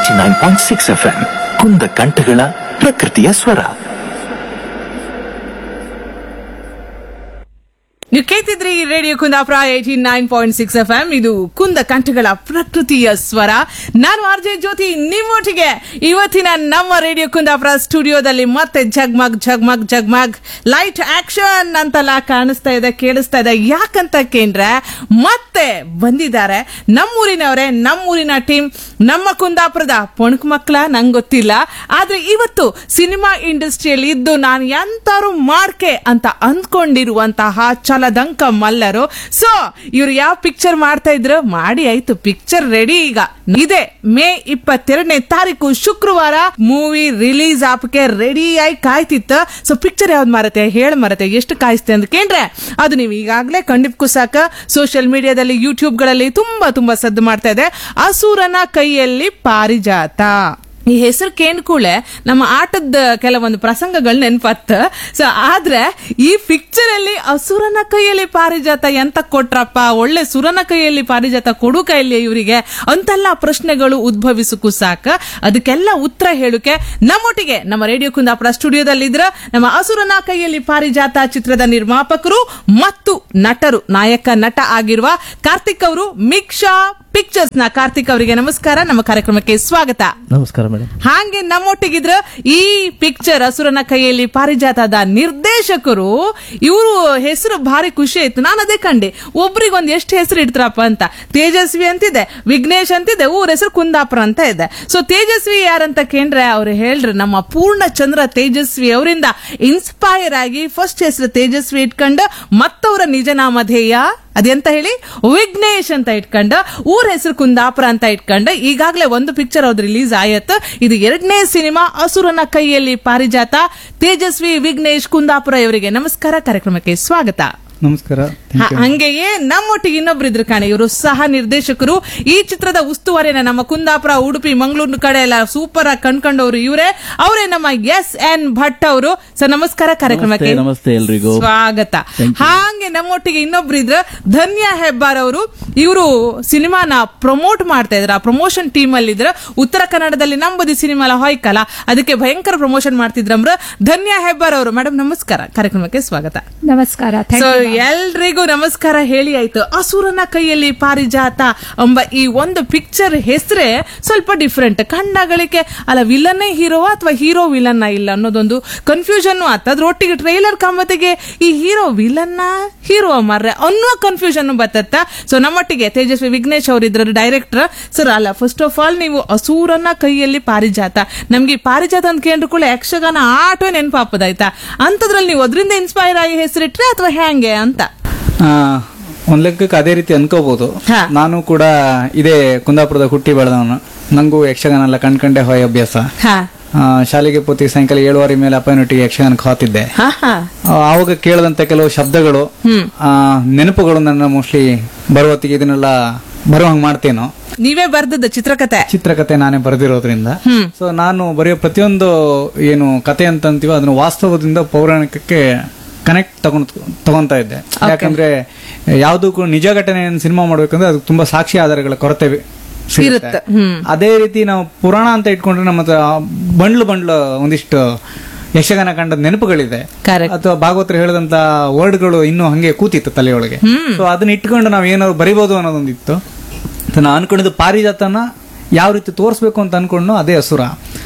Eighty nine point six F M ಕುಂದ ಕಂಠಗಳ ಪ್ರಕೃತಿಯ ಸ್ವರ ನೀವು ಕೇಳ್ತಿದ್ರಿ radio Kundapura eighty nine point six F M ಇದು ಕುಂದ ಕಂಠಗಳ ಪ್ರಕೃತಿಯ ಸ್ವರ ನಾನು ಆರ್ ಜೆ ಜ್ಯೋತಿ ನಿಮ್ಮೊಟ್ಟಿಗೆ ಇವತ್ತಿನ ನಮ್ಮ ರೇಡಿಯೋ ಕುಂದಾಪುರ ಸ್ಟುಡಿಯೋದಲ್ಲಿ ಮತ್ತೆ ಜಗ್ಮಗ್ ಜಗ್ಮಗ್ ಜಗ್ಮಗ್ ಲೈಟ್ ಆಕ್ಷನ್ ಅಂತೆಲ್ಲ ಕಾಣಿಸ್ತಾ ಇದೆ ಕೇಳಿಸ್ತಾ ಇದೆ ಯಾಕಂತ ಕೇಂದ್ರೆ ಮತ್ತೆ ಬಂದಿದ್ದಾರೆ ನಮ್ಮೂರಿನವರೇ ನಮ್ಮೂರಿನ ಟೀಮ್ ನಮ್ಮ ಕುಂದಾಪುರದ ಪೊಣಕ್ ಮಕ್ಳ ನಂಗೆ ಗೊತ್ತಿಲ್ಲ ಆದ್ರೆ ಇವತ್ತು ಸಿನಿಮಾ ಇಂಡಸ್ಟ್ರಿಯಲ್ಲಿ ಇದ್ದು ನಾನು ಎಂತಾರು ಮಾಡ್ಕೆ ಅಂತ ಅಂದ್ಕೊಂಡಿರುವಂತಹ ಚಲದಂಕ ಮಲ್ಲರು ಸೊ ಇವ್ರು ಯಾವ ಪಿಕ್ಚರ್ ಮಾಡ್ತಾ ಇದ್ರು ಮಾಡಿ ಆಯ್ತು ಪಿಕ್ಚರ್ ರೆಡಿ ಈಗ ಇದೆ ಮೇ ಇಪ್ಪತ್ತೆರಡನೇ ತಾರೀಕು ಶುಕ್ರವಾರ ಮೂವಿ ರಿಲೀಸ್ ಆಪಕ್ಕೆ ರೆಡಿ ಆಗಿ ಕಾಯ್ತಿತ್ತು ಸೊ ಪಿಕ್ಚರ್ ಯಾವ್ದು ಮಾರತ್ತೆ ಹೇಳ ಮರತ್ತೆ ಎಷ್ಟು ಕಾಯಿಸ್ತೆ ಅಂತ ಕೇಂದ್ರೆ ಅದು ನೀವು ಈಗಾಗಲೇ ಕಂಡಿಪ್ ಸಾಕ ಸೋಷಿಯಲ್ ಮೀಡಿಯಾದಲ್ಲಿ ಯೂಟ್ಯೂಬ್ ಗಳಲ್ಲಿ ತುಂಬಾ ತುಂಬಾ ಸದ್ದು ಮಾಡ್ತಾ ಇದೆ ಅಸುರನ ಕೈಯಲ್ಲಿ ಪಾರಿಜಾತ ಈ ಹೆಸರು ಕೇಳ್ಕೂಳೆ ನಮ್ಮ ಆಟದ ಕೆಲವೊಂದು ಪ್ರಸಂಗಗಳು ನೆನಪತ್ತ ಸೊ ಆದ್ರೆ ಈ ಪಿಕ್ಚರ್ ಅಲ್ಲಿ ಅಸುರನ ಕೈಯಲ್ಲಿ ಪಾರಿಜಾತ ಎಂತ ಕೊಟ್ರಪ್ಪ ಒಳ್ಳೆ ಸುರನ ಕೈಯಲ್ಲಿ ಪಾರಿಜಾತ ಕೊಡು ಕೈಯಲ್ಲಿ ಇವರಿಗೆ ಅಂತೆಲ್ಲ ಪ್ರಶ್ನೆಗಳು ಉದ್ಭವಿಸಕ್ಕೂ ಸಾಕ ಅದಕ್ಕೆಲ್ಲ ಉತ್ತರ ಹೇಳುಕೆ ನಮ್ಮೊಟ್ಟಿಗೆ ನಮ್ಮ ರೇಡಿಯೋ ಕುಂದಾಪುರ ಸ್ಟುಡಿಯೋದಲ್ಲಿದ್ರ ನಮ್ಮ ಅಸುರನ ಕೈಯಲ್ಲಿ ಪಾರಿಜಾತ ಚಿತ್ರದ ನಿರ್ಮಾಪಕರು ಮತ್ತು ನಟರು ನಾಯಕ ನಟ ಆಗಿರುವ ಕಾರ್ತಿಕ್ ಅವರು ಮಿಕ್ಷಾ ಪಿಕ್ಚರ್ಸ್ ನ ಕಾರ್ತಿಕ್ ಅವರಿಗೆ ನಮಸ್ಕಾರ ನಮ್ಮ ಕಾರ್ಯಕ್ರಮಕ್ಕೆ ಸ್ವಾಗತ ನಮಸ್ಕಾರ ಮೇಡಮ್ ಹಾಗೆ ನಮ್ಮೊಟ್ಟಿಗಿದ್ರ ಈ ಪಿಕ್ಚರ್ ಅಸುರನ ಕೈಯಲ್ಲಿ ಪಾರಿಜಾತದ ನಿರ್ದೇಶಕರು ಇವರು ಹೆಸರು ಭಾರಿ ಖುಷಿ ಆಯ್ತು ನಾನು ಅದೇ ಕಂಡೆ ಒಬ್ರಿಗೊಂದು ಎಷ್ಟು ಹೆಸರು ಇಡ್ತಾರಪ್ಪ ಅಂತ ತೇಜಸ್ವಿ ಅಂತಿದೆ ವಿಘ್ನೇಶ್ ಅಂತಿದೆ ಊರ ಹೆಸರು ಕುಂದಾಪುರ ಅಂತ ಇದೆ ಸೊ ತೇಜಸ್ವಿ ಯಾರಂತ ಕೇಂದ್ರೆ ಅವ್ರು ಹೇಳ್ರಿ ನಮ್ಮ ಪೂರ್ಣ ಚಂದ್ರ ತೇಜಸ್ವಿ ಅವರಿಂದ ಇನ್ಸ್ಪೈರ್ ಆಗಿ ಫಸ್ಟ್ ಹೆಸರು ತೇಜಸ್ವಿ ಇಟ್ಕೊಂಡು ಮತ್ತವರ ನಿಜನಾಮಧೇಯ ಅದೆಂತ ಹೇಳಿ ವಿಘ್ನೇಶ್ ಅಂತ ಇಟ್ಕೊಂಡ ಊರ ಹೆಸರು ಕುಂದಾಪುರ ಅಂತ ಇಟ್ಕೊಂಡ ಈಗಾಗಲೇ ಒಂದು ಪಿಕ್ಚರ್ ಅವ್ರದ್ದು ರಿಲೀಸ್ ಆಯತ್ ಇದು ಎರಡನೇ ಸಿನಿಮಾ ಅಸುರನ ಕೈಯಲ್ಲಿ ಪಾರಿಜಾತ ತೇಜಸ್ವಿ ವಿಘ್ನೇಶ್ ಕುಂದಾಪುರ ಇವರಿಗೆ ನಮಸ್ಕಾರ ಕಾರ್ಯಕ್ರಮಕ್ಕೆ ಸ್ವಾಗತ ನಮಸ್ಕಾರ ಹ, ಹಂಗೆಯೇ ನಮ್ಮೊಟ್ಟಿಗೆ ಇನ್ನೊಬ್ರು ಇದ್ರು ಕಾಣೆ ಇವರು ಸಹ ನಿರ್ದೇಶಕರು ಈ ಚಿತ್ರದ ಉಸ್ತುವಾರಿನ ನಮ್ಮ ಕುಂದಾಪುರ ಉಡುಪಿ ಮಂಗಳೂರು ಕಡೆ ಎಲ್ಲ ಸೂಪರ್ ಆಗಿ ಕಂಡ್ಕೊಂಡವ್ರು ಇವರೇ ಅವರೇ ನಮ್ಮ ಎಸ್ ಎನ್ ಭಟ್ ಅವರು ಸರ್ ನಮಸ್ಕಾರ ಕಾರ್ಯಕ್ರಮಕ್ಕೆ ನಮಸ್ತೆ, ನಮಸ್ತೆ ಎಲ್ರಿಗೂ. ಸ್ವಾಗತ ಹಾಗೆ ನಮ್ಮೊಟ್ಟಿಗೆ ಇನ್ನೊಬ್ರು ಇದ್ರ ಧನ್ಯ ಹೆಬ್ಬಾರ್ ಅವರು ಇವರು ಸಿನಿಮಾನ ಪ್ರಮೋಟ್ ಮಾಡ್ತಾ ಇದ್ರ ಪ್ರಮೋಷನ್ ಟೀಮ್ ಅಲ್ಲಿ ಇದ್ರ ಉತ್ತರ ಕನ್ನಡದಲ್ಲಿ ನಂಬದಿ ಸಿನಿಮಾ ಎಲ್ಲ ಹೊಯ್ಕಲ್ಲ ಅದಕ್ಕೆ ಭಯಂಕರ ಪ್ರಮೋಷನ್ ಮಾಡ್ತಿದ್ರಮ್ರ ಧನ್ಯ ಹೆಬ್ಬಾರ್ ಅವರು ಮೇಡಮ್ ನಮಸ್ಕಾರ ಕಾರ್ಯಕ್ರಮಕ್ಕೆ ಸ್ವಾಗತ ನಮಸ್ಕಾರ ಥ್ಯಾಂಕ್ ಸೊ ಯು ಎಲ್ರಿಗೂ ನಮಸ್ಕಾರ ಹೇಳಿ ಆಯ್ತು ಅಸುರನ ಕೈಯಲ್ಲಿ ಪಾರಿಜಾತ ಎಂಬ ಈ ಒಂದು ಪಿಕ್ಚರ್ ಹೆಸರೇ ಸ್ವಲ್ಪ ಡಿಫ್ರೆಂಟ್ ಕಣ್ಣಗಳಿಕೆ ಅಲ್ಲ ವಿಲನ್ನೇ ಹೀರೋ ಅಥವಾ ಹೀರೋ ವಿಲನ್ನ ಇಲ್ಲ ಅನ್ನೋದೊಂದು ಕನ್ಫ್ಯೂಷನ್ ಆತ ಅದ್ರೊಟ್ಟಿಗೆ ಟ್ರೈಲರ್ ಕಾಮತಿಗೆ ಈ ಹೀರೋ ವಿಲನ್ನ ಹೀರೋ ಮರ್ರೆ ಅನ್ನೋ ಕನ್ಫ್ಯೂಷನ್ ಬತ್ತತ್ತ ಸೊ ನಮ್ಮೊಟ್ಟಿಗೆ ತೇಜಸ್ವಿ ವಿಘ್ನೇಶ್ ಅವರಿದ್ರು ಡೈರೆಕ್ಟರ್ ಸರ್ ಅಲ್ಲ ಫಸ್ಟ್ ಆಫ್ ಆಲ್ ನೀವು ಅಸೂರನ ಕೈಯಲ್ಲಿ ಪಾರಿಜಾತ ನಮ್ಗೆ ಈ ಪಾರಿಜಾತ ಅಂತ ಕೇಂದ್ರ ಕೂಡ ಯಕ್ಷಗಾನ ಆಟೋ ನೆನಪಾಪದಾಯ್ತಾ ಅಂತದ್ರಲ್ಲಿ ನೀವು ಅದರಿಂದ ಇನ್ಸ್ಪೈರ್ ಆಗಿ ಹೆಸರಿಟ್ರೆ ಅಥವಾ ಹ್ಯಾಂಗೆ ಅಂತ ಆ, ಒಂದ್ ಲೆಕ್ಕಕ್ಕೆ ಅದೇ ರೀತಿ ಅನ್ಕೋಬಹುದು ಹಾ. ನಾನು ಕೂಡ ಇದೇ ಕುಂದಾಪುರದ ಹುಟ್ಟಿ ಬೆಳೆದವನು ನಂಗೂ ಯಕ್ಷಗಾನ ಎಲ್ಲ ಕಂಡ್ಕಂಡೆ ಹೋಯ್ ಅಭ್ಯಾಸ ಹಾ ಆ, ಶಾಲೆಗೆ ಪೋತಿ ಸಾಯಂಕಾಲ ಏಳುವರೆ ಮೇಲೆ ಅಪ್ಪನೊಟ್ಟಿಗೆ ಯಕ್ಷಗಾನಕ್ಕೆ ಹೋಗ್ತಿದ್ದೆ ಹಾ ಹಾ ಆ, ಆವಾಗ ಕೇಳದಂತ ಕೆಲವು ಶಬ್ದಗಳು ಆ, ನೆನಪುಗಳು ನನ್ನ ಮೋಸ್ಟ್ಲಿ ಬರುವತ್ತಿಗೆ ಇದನ್ನೆಲ್ಲ ಬರುವಂಗ್ ಮಾಡ್ತೇನೋ ನೀವೇ ಬರ್ದದ್ದು ಚಿತ್ರಕಥೆ ಚಿತ್ರಕಥೆ ನಾನೇ ಬರೆದಿರೋದ್ರಿಂದ ಹ್ಮ್. ಸೊ ನಾನು ಬರೆಯೋ ಪ್ರತಿಯೊಂದು ಏನು ಕತೆ ಅಂತ ಅಂತೀವೋ ಅದನ್ನ ವಾಸ್ತವದಿಂದ ಪೌರಾಣಿಕಕ್ಕೆ ಕನೆಕ್ಟ್ ತಗೊಂಡ್ ತಗೊಂತಾ ಇದ್ದೆ ಯಾಕಂದ್ರೆ ಯಾವ್ದು ಕೂಡ ನಿಜ ಘಟನೆ ಸಿನಿಮಾ ಮಾಡ್ಬೇಕಂದ್ರೆ ಅದಕ್ಕೆ ತುಂಬಾ ಸಾಕ್ಷಿ ಆಧಾರಗಳ ಕೊರತೆ ಸಿಗುತ್ತೆ. ಇರುತ್ತೆ. ಹ್ಮ್. ಅದೇ ರೀತಿ ನಾವು ಪುರಾಣ ಅಂತ ಇಟ್ಕೊಂಡ್ರೆ ನಮ್ಮ ಹತ್ರ ಬಂಡ್ಲು ಬಂಡ್ಲು ಒಂದಿಷ್ಟು ಯಕ್ಷಗಾನ ಕಂಡದ ನೆನಪುಗಳಿದೆ Correct. ಅಥವಾ ಭಾಗವತರು ಹೇಳಿದಂತ ವರ್ಡ್ಗಳು ಇನ್ನೂ ಹಂಗೆ ಕೂತಿತ್ತು ತಲೆಯೊಳಗೆ ಸೊ ಅದನ್ನ ಇಟ್ಕೊಂಡು ನಾವು ಏನಾದ್ರು ಬರಿಬೋದು ಅನ್ನೋದೊಂದಿತ್ತು ಸೊ ನಾನು ಅನ್ಕೊಂಡಿದ್ದು ಪಾರಿಜಾತನ ಯಾವ ರೀತಿ ತೋರಿಸ್ಬೇಕು ಅಂತ ಅನ್ಕೊಂಡು ಅದೇ ಅಸುರ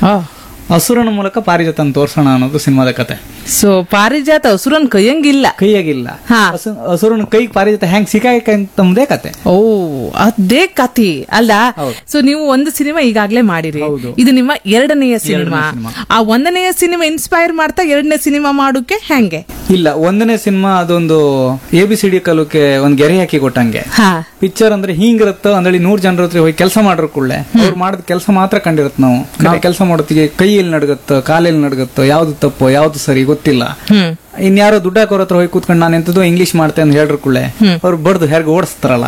ಅಸುರನ ಮೂಲಕ ಪಾರಿಜಾತನ ತೋರ್ಸೋಣ ಅನ್ನೋದು ಸಿನಿಮಾದ ಕತೆ ಸೊ ಪಾರಿಜಾತ ಹಸುರನ್ ಕೈಯಂಗಿಲ್ಲ ಕೈಯಾಗಿಲ್ಲ ಹಾ. ಅಸು- ಅಸುರನ ಕೈ ಪಾರಿಜಾತ ಹೆಂಗ್ ಸಿಕ್ಕಾಕಂತಂದೇ ಕತೆ ಓ ಅದೇ ಕತಿ ಅಲ್ಲ ಹೌದು. ಸೊ ನೀವು ಒಂದು ಸಿನಿಮಾ ಈಗಾಗ್ಲೇ ಮಾಡಿರಿ ಹೌದು. ಇದು ನಿಮ್ಮ ಎರಡನೆಯ ಸಿನಿಮಾ ಸಿನಿಮಾ. ಆ ಒಂದನೆಯ ಸಿನಿಮಾ ಇನ್ಸ್ಪೈರ್ ಮಾಡ್ತಾ ಎರಡನೇ ಸಿನಿಮಾ ಮಾಡೋಕೆ ಹೆಂಗೆ ಇಲ್ಲ ಒಂದನೇ ಸಿನಿಮಾ ಅದೊಂದು ಎ ಬಿ ಸಿ ಡಿ ಕಲುಕ್ಕೆ ಒಂದ್ ಗೆರೆ ಹಾಕಿ ಕೊಟ್ಟಂಗೆ ಹಾ ಪಿಕ್ಚರ್ ಅಂದ್ರೆ ಹಿಂಗಿರುತ್ತೋ ಅಂದ್ರೆ ನೂರ್ ಜನರ ಹತ್ರ ಹೋಗಿ ಕೆಲಸ ಮಾಡ್ರ ಕೂಡಲೇ ಅವ್ರು ಮಾಡಿದ ಕೆಲಸ ಮಾತ್ರ ಕಂಡಿರತ್ ನಾವು ನಾವು ಕೆಲಸ ಮಾಡೋತ್ತಿಗೆ ಕೈಯಲ್ಲಿ ನಡ್ಗತ್ತೋ ಕಾಲಲ್ಲಿ ನಡ್ಗತ್ತೋ ಯಾವ್ದು ತಪ್ಪೋ ಯಾವ್ದು ಸರಿ ಗೊತ್ತಿಲ್ಲ ಹ್ಮ್ ಇನ್ಯಾರೋ ದುಡ್ಡು ಹಾಕೋರ್ ಹತ್ರ ಹೋಗಿ ಕೂತ್ಕೊಂಡು ನಾನು ಎಂತದೋ ಇಂಗ್ಲಿಷ್ ಮಾಡ್ತೇನೆ ಅಂತ ಹೇಳ್ರ ಕೂಡಲೇ ಅವ್ರು ಬಡ್ದು ಹೇಗೆ ಓಡಿಸ್ತಾರಲ್ಲ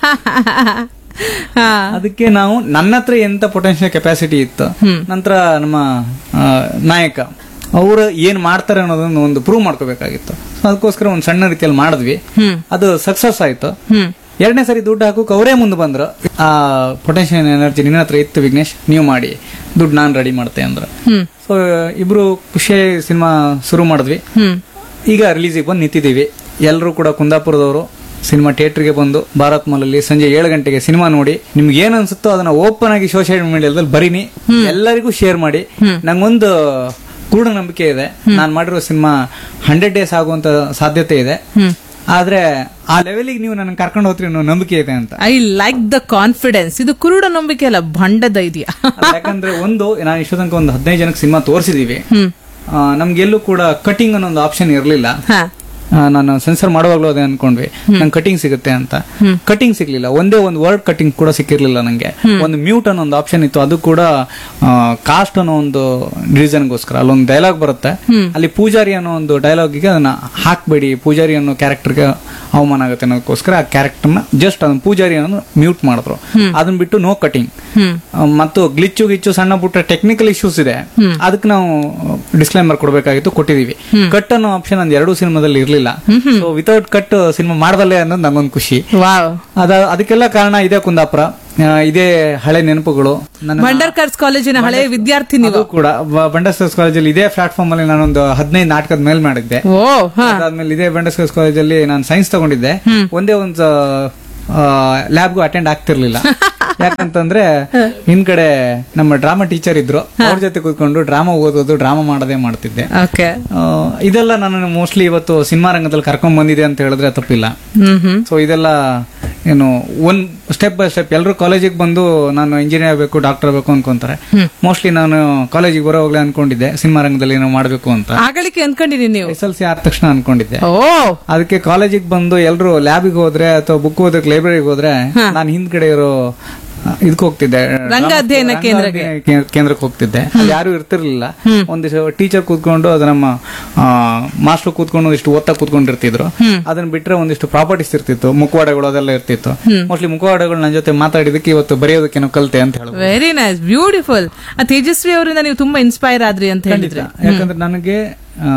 ಹಾ ಅದಕ್ಕೆ ನಾವು ನನ್ನ ಹತ್ರ ಎಂತ ಪೊಟೆನ್ಶಿಯಲ್ ಕೆಪಾಸಿಟಿ ಇತ್ತು ನಂತರ ನಮ್ಮ ಆ, ನಾಯಕ ಅವರು ಏನ್ ಮಾಡ್ತಾರೆ ಅನ್ನೋದನ್ನ ಒಂದು ಪ್ರೂವ್ ಮಾಡ್ಕೋಬೇಕಾಗಿತ್ತು So ಅದಕ್ಕೋಸ್ಕರ ಒಂದು ಸಣ್ಣ ರೀತಿಯಲ್ಲಿ ಮಾಡಿದ್ವಿ ಅದು ಸಕ್ಸಸ್ ಆಯ್ತು ಹ್ಮ್ ಎರಡನೇ ಸರಿ ದುಡ್ಡು ಹಾಕೋಕೆ ಅವರೇ ಮುಂದೆ ಬಂದ್ರು ಆ ಪೊಟೆನ್ಷಿಯಲ್ ಎನರ್ಜಿ ನಿನ್ನ ಹತ್ರ ಇತ್ತು ವಿಘ್ನೇಶ್ ನೀವು ಮಾಡಿ ದುಡ್ಡು ನಾನು ರೆಡಿ ಮಾಡ್ತೆ ಅಂದ್ರು ಹ್ಮ್ ಸೊ ಇಬ್ರು ಖುಷಿಯಾಗಿ ಸಿನಿಮಾ ಶುರು ಮಾಡಿದ್ವಿ ಹ್ಮ್ ಈಗ ರಿಲೀಸಿಗೆ ಬಂದು ನಿಂತಿದ್ದೀವಿ ಎಲ್ಲರೂ ಕೂಡ ಕುಂದಾಪುರದವರು ಸಿನಿಮಾ ಥಿಯೇಟರ್ಗೆ ಬಂದು ಭಾರತ್ ಮಾಲಲ್ಲಿ ಸಂಜೆ ಏಳು ಗಂಟೆಗೆ ಸಿನಿಮಾ ನೋಡಿ ನಿಮ್ಗೆ ಏನ್ ಅನ್ಸುತ್ತೋ ಅದನ್ನ ಓಪನ್ ಆಗಿ ಸೋಷಿಯಲ್ ಮೀಡಿಯಾದಲ್ಲಿ ಬರೀನಿ ಎಲ್ಲರಿಗೂ ಶೇರ್ ಮಾಡಿ ನಂಗೊಂದು ಪೂರ್ಣ ನಂಬಿಕೆ ಇದೆ ನಾನು ಮಾಡಿರೋ ಸಿನಿಮಾ ಹಂಡ್ರೆಡ್ ಡೇಸ್ ಆಗುವಂತ ಸಾಧ್ಯತೆ ಇದೆ ಆದ್ರೆ ಆ ಲೆವೆಲಿಗೆ ನೀವು ನನ್ನ ಕರ್ಕೊಂಡು ಹೋಗ್ತೀರಿ ಅನ್ನೋ ನಂಬಿಕೆ ಇದೆ ಅಂತ ಐ ಲೈಕ್ ದ ಕಾನ್ಫಿಡೆನ್ಸ್ ಇದು ಕುರುಡ ನಂಬಿಕೆ ಅಲ್ಲ ಭಂಡದ ಇದೆಯಾ ಅದ್ ಯಾಕಂದ್ರೆ ಒಂದು ನಾನು ಇಷ್ಟೋ ತನಕ ಒಂದು ಹದಿನೈದು ಜನಕ್ಕೆ ಸಿನಿಮಾ ತೋರಿಸಿದೀವಿ ಹ್ಮ್ ನಮ್ಗೆಲ್ಲೂ ಕೂಡ ಕಟಿಂಗ್ ಅನ್ನೋ ಒಂದು ಆಪ್ಷನ್ ಇರಲಿಲ್ಲ ಹಾ ಆ, ನಾನು ಸೆನ್ಸರ್ ಮಾಡುವಾಗ್ಲೂ ಅದೇ ಅನ್ಕೊಂಡ್ವಿ ನಂಗೆ ಕಟಿಂಗ್ ಸಿಗುತ್ತೆ ಅಂತ ಕಟಿಂಗ್ ಸಿಗ್ಲಿಲ್ಲ ಒಂದೇ ಒಂದು ವರ್ಡ್ ಕಟಿಂಗ್ ಕೂಡ ಸಿಕ್ಕಿರ್ಲಿಲ್ಲ ನಂಗೆ ಒಂದು ಮ್ಯೂಟ್ ಅನ್ನೋ ಒಂದು ಆಪ್ಷನ್ ಇತ್ತು ಅದು ಕೂಡ ಕಾಸ್ಟ್ ಅನ್ನೋ ಒಂದು ರೀಸನ್ಗೋಸ್ಕರ ಅಲ್ಲೊಂದು ಡೈಲಾಗ್ ಬರುತ್ತೆ ಅಲ್ಲಿ ಪೂಜಾರಿ ಅನ್ನೋ ಒಂದು ಡೈಲಾಗಿಗೆ ಅದನ್ನ ಹಾಕ್ಬೇಡಿ ಪೂಜಾರಿ ಅನ್ನೋ ಕ್ಯಾರೆಕ್ಟರ್ಗೆ ಅವಮಾನ ಆಗುತ್ತೆ ಅನ್ನೋದಕ್ಕೋಸ್ಕರ ಆ ಕ್ಯಾರೆಕ್ಟರ್ನ ಜಸ್ಟ್ ಅದನ್ನ ಪೂಜಾರಿ ಅನ್ನೋ ಮ್ಯೂಟ್ ಮಾಡಿದ್ರು ಅದನ್ನ ಬಿಟ್ಟು ನೋ ಕಟಿಂಗ್ ಹ್ಮ್ ಮತ್ತು ಗ್ಲಿಚ್ಚು ಗಿಚ್ಚು ಸಣ್ಣ ಪುಟ್ಟ ಟೆಕ್ನಿಕಲ್ ಇಶ್ಯೂಸ್ ಇದೆ ಅದಕ್ಕೆ ನಾವು ಡಿಸ್ಕ್ಲೈಮರ್ ಕೊಡಬೇಕಾಗಿತ್ತು ಕೊಟ್ಟಿದೀವಿ ಕಟ್ ಅನ್ನೋ ಆಪ್ಷನ್ ಒಂದ್ ಎರಡು ಸಿನಿಮಾದಲ್ಲಿ ಇರ್ಲಿಲ್ಲ ಸೊ ವಿತೌಟ್ ಕಟ್ ಸಿನಿಮಾ ಮಾಡದಲ್ಲೇ ಅನ್ನೋದು ನಂಗೊಂದು ಖುಷಿ ವಾವ್ ಅದ ಅದಕ್ಕೆಲ್ಲ ಕಾರಣ ಇದೆ ಕುಂದಾಪುರ ಆ, ಇದೇ ಹಳೆ ನೆನಪುಗಳು ನನ್ನ ಬಂಡರ್ಕರ್ಸ್ ಕಾಲೇಜಿನ ಹಳೆ ವಿದ್ಯಾರ್ಥಿ ನೀವು ಅದು ಕೂಡ ಬಂಡಸ್ಕರ್ಸ್ ಕಾಲೇಜಲ್ಲಿ ಇದೇ ಪ್ಲಾಟ್ಫಾರ್ಮ್ ಅಲ್ಲಿ ನಾನೊಂದು ಹದಿನೈದು ನಾಟಕದ ಮೇಲ್ ಮಾಡಿದ್ದೆ ಓ ಹಾ ಅದಾದ್ಮೇಲೆ ಇದೇ ಬಂಡಸ್ಕರ್ಸ್ ಕಾಲೇಜಲ್ಲಿ ನಾನು ಸೈನ್ಸ್ ತಗೊಂಡಿದ್ದೆ ಒಂದೇ ಒಂದು ಲ್ಯಾಬ್ಗೂ ಅಟೆಂಡ್ ಆಗ್ತಿರ್ಲಿಲ್ಲ ಯಾಕಂತಂದ್ರೆ ಹಿಂದ್ಗಡೆ ನಮ್ಮ ಡ್ರಾಮಾ ಟೀಚರ್ ಇದ್ರು ಅವ್ರ ಜೊತೆ ಕೂತ್ಕೊಂಡು ಡ್ರಾಮಾ ಓದೋದು ಡ್ರಾಮಾ ಮಾಡೋದೇ ಮಾಡ್ತಿದ್ದೆ ಓಕೆ ಆ, ಇದೆಲ್ಲ ನಾನು ಮೋಸ್ಟ್ಲಿ ಇವತ್ತು ಸಿನಿಮಾ ರಂಗದಲ್ಲಿ ಕರ್ಕೊಂಡ್ ಬಂದಿದೆ ಅಂತ ಹೇಳಿದ್ರೆ ತಪ್ಪಿಲ್ಲ ಹ್ಮ್ ಹ್ಮ್ ಸೊ ಇದೆಲ್ಲ ಏನು ಒಂದ್ ಸ್ಟೆಪ್ ಬೈ ಸ್ಟೆಪ್ ಎಲ್ಲರೂ ಕಾಲೇಜಿಗೆ ಬಂದು ನಾನು ಇಂಜಿನಿಯರ್ ಆಗಬೇಕು ಡಾಕ್ಟರ್ ಆಗಬೇಕು ಅನ್ಕೊಂತಾರೆ ಮೋಸ್ಟ್ಲಿ ನಾನು ಕಾಲೇಜಿಗೆ ಬರೋವಾಗ್ಲೇ ಅನ್ಕೊಂಡಿದ್ದೆ ಸಿನಿಮಾ ರಂಗದಲ್ಲಿ ಏನೋ ಮಾಡಬೇಕು ಅಂತ ಆಗಲಿಕ್ಕೆ ಅನ್ಕೊಂಡಿದೀನಿ ನೀವು ಎಸ್ ಎಲ್ ಸಿ ಆದ ತಕ್ಷಣ ಅನ್ಕೊಂಡಿದ್ದೆ ಓ ಅದಕ್ಕೆ ಕಾಲೇಜಿಗೆ ಬಂದು ಎಲ್ಲರೂ ಲ್ಯಾಬಿಗೆ ಹೋದ್ರೆ ಅಥವಾ ಬುಕ್ ಓದಕ್ಕೆ ಲೈಬ್ರರಿಗೆ ಹೋದ್ರೆ ನಾನು ಹಿಂದ್ಗಡೆ ಇರೋ ಇದಕ್ಕೆ ಹೋಗ್ತಿದ್ದೆ ರಂಗ ಅಧ್ಯಯನ ಕೇಂದ್ರಕ್ಕೆ. ರಂಗ ಅಧ್ಯಯನ ಕೇಂದ್ರಕ್ಕೆ ಹೋಗ್ತಿದ್ದೆ ಅಲ್ಲಿ ಯಾರು ಇರ್ತಿರ್ಲಿಲ್ಲ ಒಂದಿಷ್ಟು ಟೀಚರ್ ಕೂತ್ಕೊಂಡು ಅದು ನಮ್ಮ ಮಾಸ್ಟರ್ ಕೂತ್ಕೊಂಡು ಒಂದಿಷ್ಟು ಓದ್ತಾ ಕೂತ್ಕೊಂಡಿರ್ತಿದ್ರು ಅದನ್ನ ಬಿಟ್ರೆ ಒಂದಿಷ್ಟು ಪ್ರಾಪರ್ಟೀಸ್ ಇರ್ತಿತ್ತು ಮುಖವಾಡಗಳು ಅದೆಲ್ಲ ಇರ್ತಿತ್ತು ಮೋಸ್ಟ್ಲಿ ಮುಖವಾಡಗಳು ನನ್ನ ಜೊತೆ ಮಾತಾಡಿದಕ್ಕೆ ಇವತ್ತು ಬರೆಯೋದಕ್ಕೇನೋ ಕಲ್ತೆ ಅಂತ ಹೇಳ್ಬೋದು ವೆರಿ ನೈಸ್ ಬ್ಯೂಟಿಫುಲ್ ಆ ತೇಜಸ್ವಿ ಅವರಿಂದ ನೀವು ತುಂಬಾ ಇನ್ಸ್ಪೈರ್ ಆದ್ರಿ ಅಂತ ಹೇಳಿದ್ರೆ ಯಾಕಂದ್ರೆ ನನಗೆ ಆ,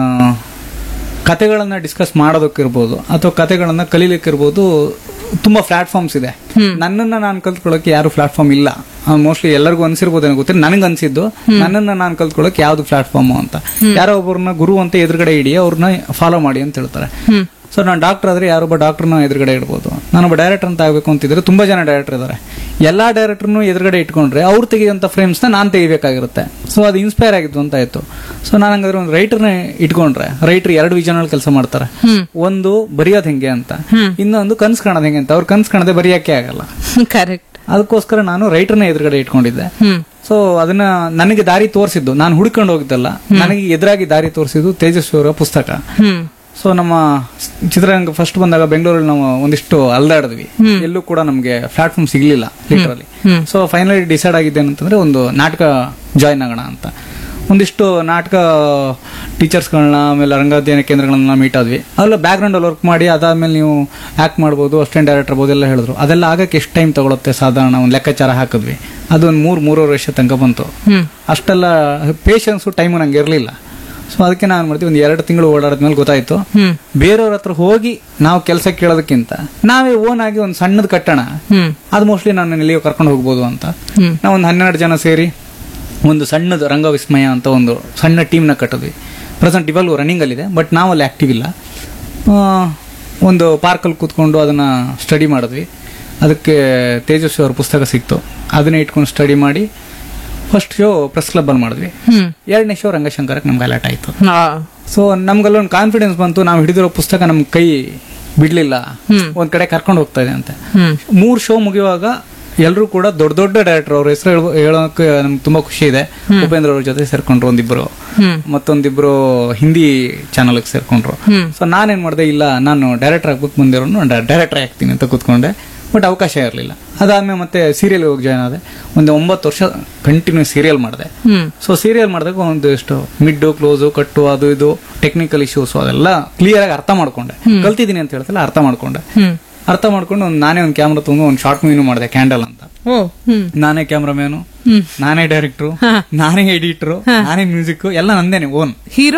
ಕತೆಗಳನ್ನ ಡಿಸ್ಕಸ್ ಮಾಡೋದಕ್ಕಿರ್ಬೋದು ಅಥವಾ ಕತೆಗಳನ್ನ ಕಲೀಲಿಕ್ಕಿರ್ಬೋದು ತುಂಬಾ ಪ್ಲಾಟ್ಫಾರ್ಮ್ಸ್ ಇದೆ ನನ್ನನ್ನ ನಾನು ಕಲ್ತ್ಕೊಳ್ಳೋಕೆ ಯಾರು ಪ್ಲಾಟ್ಫಾರ್ಮ್ ಇಲ್ಲ ಮೋಸ್ಟ್ಲಿ ಎಲ್ಲರಿಗೂ ಅನ್ಸಿರ್ಬೋದೇನೋ ಗೊತ್ತಿಲ್ಲ ನನಗೆ ಅನ್ಸಿದ್ದು ನನ್ನನ್ನ ನಾನು ಕಲ್ತ್ಕೊಳ್ಳೋಕೆ ಯಾವ್ದು ಪ್ಲಾಟ್ಫಾರ್ಮ್ ಅಂತ ಯಾರೋ ಒಬ್ಬರನ್ನ ಗುರು ಅಂತ ಎದುರುಗಡೆ ಇಡಿ ಅವ್ರನ್ನ ಫಾಲೋ ಮಾಡಿ ಅಂತ ಹೇಳ್ತಾರೆ ಸೊ ನಾನು ಡಾಕ್ಟರ್ ಆದ್ರೆ ಯಾರೊಬ್ಬ ಡಾಕ್ಟರ್ನ ಎದುರುಗಡೆ ಇಡ್ಬೋದು ನಾನೊಬ್ಬ ಡೈರೆಕ್ಟರ್ ಅಂತ ಆಗಬೇಕು ಅಂತಿದ್ರೆ ತುಂಬಾ ಜನ ಡೈರೆಕ್ಟರ್ ಇದ್ದಾರೆ ಎಲ್ಲಾ ಡೈರೆಕ್ಟರ್ನು ಎದುರುಗಡೆ ಇಟ್ಕೊಂಡ್ರೆ ಅವ್ರು ತೆಗೆಯುವಂತ ಫ್ರೇಮ್ಸ್ ನ ನಾನು ತೆಗಿಬೇಕಾಗಿರುತ್ತೆ ಸೊ ಅದು ಇನ್ಸ್ಪೈರ್ ಆಗಿದ್ದು ಅಂತ ಆಯ್ತು ಸೊ ನಾನು ಹಂಗಾದ್ರೆ ಒಂದು ರೈಟರ್ನ ಇಟ್ಕೊಂಡ್ರೆ ರೈಟರ್ ಎರಡು ವಿಷನ್ ಕೆಲಸ ಮಾಡ್ತಾರೆ ಒಂದು ಬರೆಯೋದು ಹೆಂಗೆ ಅಂತ ಇನ್ನೊಂದು ಕನ್ಸ್ ಕಾಣೋದು ಹೆಂಗೆ ಅಂತ ಅವ್ರು ಕನ್ಸ್ ಕಾಣದೆ ಬರೆಯಕ್ಕೆ ಆಗಲ್ಲ ಕರೆಕ್ಟ್ ಅದಕ್ಕೋಸ್ಕರ ನಾನು ರೈಟರ್ನ ಎದುರುಗಡೆ ಇಟ್ಕೊಂಡಿದ್ದೆ ಹ್ಮ್ ಸೊ ಅದನ್ನ ನನಗೆ ದಾರಿ ತೋರಿಸಿದ್ದು ನಾನು ಹುಡ್ಕೊಂಡು ಹೋಗಿದ್ದಲ್ಲ ನನಗೆ ಎದುರಾಗಿ ದಾರಿ ತೋರಿಸಿದ್ದು ತೇಜಸ್ವಿ ಅವರ ಪುಸ್ತಕ ಹ್ಮ್ ಸೊ ನಮ್ಮ ಚಿತ್ರರಂಗ ಫಸ್ಟ್ ಬಂದಾಗ ಬೆಂಗಳೂರಲ್ಲಿ ನಾವು ಒಂದಿಷ್ಟು ಅಲ್ದಾಡಿದ್ವಿ ಎಲ್ಲೂ ಕೂಡ ನಮಗೆ ಪ್ಲಾಟ್ಫಾರ್ಮ್ ಸಿಗ್ಲಿಲ್ಲ ಲಿಟರಲಿ ಸೊ ಫೈನಲಿ ಡಿಸೈಡ್ ಆಗಿದ್ದೆ ಅಂತಂದ್ರೆ ಒಂದು ನಾಟಕ ಜಾಯ್ನ್ ಆಗೋಣ ಅಂತ ಒಂದಿಷ್ಟು ನಾಟಕ ಟೀಚರ್ಸ್ಗಳನ್ನ ಆಮೇಲೆ ರಂಗಾಧ್ಯಯನ ಕೇಂದ್ರಗಳನ್ನ ಮೀಟ್ ಆದ್ವಿ ಅವೆಲ್ಲ ಬ್ಯಾಕ್ ಗ್ರೌಂಡ್ ಅಲ್ಲಿ ವರ್ಕ್ ಮಾಡಿ ಅದಾದ್ಮೇಲೆ ನೀವು ಆಕ್ಟ್ ಮಾಡ್ಬೋದು ಅಸ್ಟೆಂಟ್ ಡೈರೆಕ್ಟರ್ ಆಗ್ಬೋದು ಎಲ್ಲ ಹೇಳಿದ್ರು ಅದೆಲ್ಲ ಆಗಕ್ಕೆ ಎಷ್ಟು ಟೈಮ್ ತಗೊಳುತ್ತೆ ಸಾಧಾರಣ ಒಂದು ಲೆಕ್ಕಾಚಾರ ಹಾಕಿದ್ವಿ ಅದು ಒಂದು ಮೂರು ಮೂರುವರೆ ವರ್ಷ ತನಕ ಬಂತು ಹ್ಮ್ ಅಷ್ಟೆಲ್ಲ ಪೇಷನ್ಸು ಟೈಮು ನಂಗೆ ಇರಲಿಲ್ಲ ಸೊ ಅದಕ್ಕೆ ನಾನು ಮಾಡ್ತೀವಿ ಒಂದು ಎರಡು ತಿಂಗಳು ಓಡಾಡಿದ್ಮೇಲೆ ಗೊತ್ತಾಯ್ತು ಹ್ಮ್ ಬೇರೆಯವ್ರ ಹತ್ರ ಹೋಗಿ ನಾವು ಕೆಲಸ ಕೇಳೋದಕ್ಕಿಂತ ನಾವೇ ಓನ್ ಆಗಿ ಒಂದು ಸಣ್ಣದ ಕಟ್ಟಣ ಹ್ಮ್ ಅದು ಮೋಸ್ಟ್ಲಿ ನಾನು ಎಲ್ಲಿಯೋ ಕರ್ಕೊಂಡು ಹೋಗ್ಬೋದು ಅಂತ ಹ್ಮ್ ನಾವು ಒಂದು ಹನ್ನೆರಡು ಜನ ಸೇರಿ ಒಂದು ಸಣ್ಣದು ರಂಗ ವಿಸ್ಮಯ ಅಂತ ಒಂದು ಸಣ್ಣ ಟೀಮ್ನ ಕಟ್ಟಿದ್ವಿ ಪ್ರೆಸೆಂಟ್ ಇವಾಗಲೂ ರನ್ನಿಂಗ್ ಅಲ್ಲಿದೆ ಬಟ್ ನಾವು ಅಲ್ಲಿ ಆಕ್ಟಿವ್ ಇಲ್ಲ ಆ, ಒಂದು ಪಾರ್ಕಲ್ಲಿ ಕೂತ್ಕೊಂಡು ಅದನ್ನ ಸ್ಟಡಿ ಮಾಡಿದ್ವಿ ಅದಕ್ಕೆ ತೇಜಸ್ವಿ ಅವ್ರ ಪುಸ್ತಕ ಸಿಕ್ತು ಅದನ್ನೇ ಇಟ್ಕೊಂಡು ಸ್ಟಡಿ ಮಾಡಿ ಫಸ್ಟ್ ಶೋ ಪ್ರೆಸ್ ಕ್ಲಬ್ಬಲ್ಲಿ ಮಾಡಿದ್ವಿ ಹ್ಮ್ ಎರಡನೇ ಶೋ ರಂಗಶಂಕರಕ್ಕೆ ನಮ್ಗೆ ಅಲರ್ಟ್ ಆಯಿತು ಆ, ಸೊ ನಮ್ಗೆಲ್ಲ ಒಂದು ಕಾನ್ಫಿಡೆನ್ಸ್ ಬಂತು ನಾವು ಹಿಡಿದಿರೋ ಪುಸ್ತಕ ನಮ್ ಕೈ ಬಿಡ್ಲಿಲ್ಲ ಒಂದ್ ಕಡೆ ಕರ್ಕೊಂಡು ಹೋಗ್ತಾ ಇದೆ ಅಂತ ಹ್ಮ್ ಮೂರ್ ಶೋ ಮುಗಿಯುವಾಗ ಎಲ್ಲರೂ ಕೂಡ ದೊಡ್ಡ ದೊಡ್ಡ ಡೈರೆಕ್ಟರ್ ಅವ್ರ ಹೆಸರು ಹೇಳೋಕೆ ನಮ್ಗೆ ತುಂಬಾ ಖುಷಿ ಇದೆ ಉಪೇಂದ್ರ ಅವ್ರ ಜೊತೆ ಸೇರ್ಕೊಂಡ್ರು ಒಂದಿಬ್ರು ಹ್ಮ್ ಮತ್ತೊಂದಿಬ್ರು ಹಿಂದಿ ಚಾನಲ್ ಸೇರ್ಕೊಂಡ್ರು ಹ್ಮ್. ಸೊ ನಾನೇನ್ ಮಾಡಿದೆ ಇಲ್ಲ ನಾನು ಡೈರೆಕ್ಟರ್ ಆಗ್ಬೇಕು ಮುಂದಿರೋನು ಡೈರೆಕ್ಟರ್ ಆಗ್ತೀನಿ ಅಂತ ಕೂತ್ಕೊಂಡೆ ಬಟ್ ಅವಕಾಶ ಇರಲಿಲ್ಲ ಅದಾದ್ಮೇಲೆ ಮತ್ತೆ ಸೀರಿಯಲ್ ಹೋಗಿ ಜಾಯ್ನ್ ಆದೆ ಒಂದು ಒಂಬತ್ತು ವರ್ಷ ಕಂಟಿನ್ಯೂ ಸೀರಿಯಲ್ ಮಾಡಿದೆ ಹ್ಮ್ ಸೊ ಸೀರಿಯಲ್ ಮಾಡಿದಾಗ ಒಂದಿಷ್ಟು ಮಿಡ್ ಕ್ಲೋಸು ಕಟ್ಟು ಅದು ಇದು ಟೆಕ್ನಿಕಲ್ ಇಶ್ಯೂಸ್ ಅದೆಲ್ಲ ಕ್ಲಿಯರ್ ಆಗಿ ಅರ್ಥ ಮಾಡ್ಕೊಂಡೆ ಕಲ್ತಿದ್ದೀನಿ ಅಂತ ಹೇಳ್ತಲ್ಲ ಅರ್ಥ ಮಾಡ್ಕೊಂಡೆ ಹ್ಮ್ ಅರ್ಥ ಮಾಡ್ಕೊಂಡು ಒಂದು ನಾನೇ ಒಂದು ಕ್ಯಾಮ್ರಾ ತಗೊಂಡು ಒಂದು ಶಾರ್ಟ್ ಮೂವಿನೂ ಮಾಡಿದೆ ಕ್ಯಾಂಡಲ್ ಅಂತ ಓ ಹ್ಮ್ ನಾನೇ ಕ್ಯಾಮ್ರಾಮ್ಯಾನು ಹ್ಮ್ ನಾನೇ ಡೈರೆಕ್ಟ್ರು ನಾನೇ ಎಡಿಟ್ರು ನಾನೇ ಮ್ಯೂಸಿಕ್ ಎಲ್ಲ ನಂದೇನೆ ಓನ್ ಹೀರೋ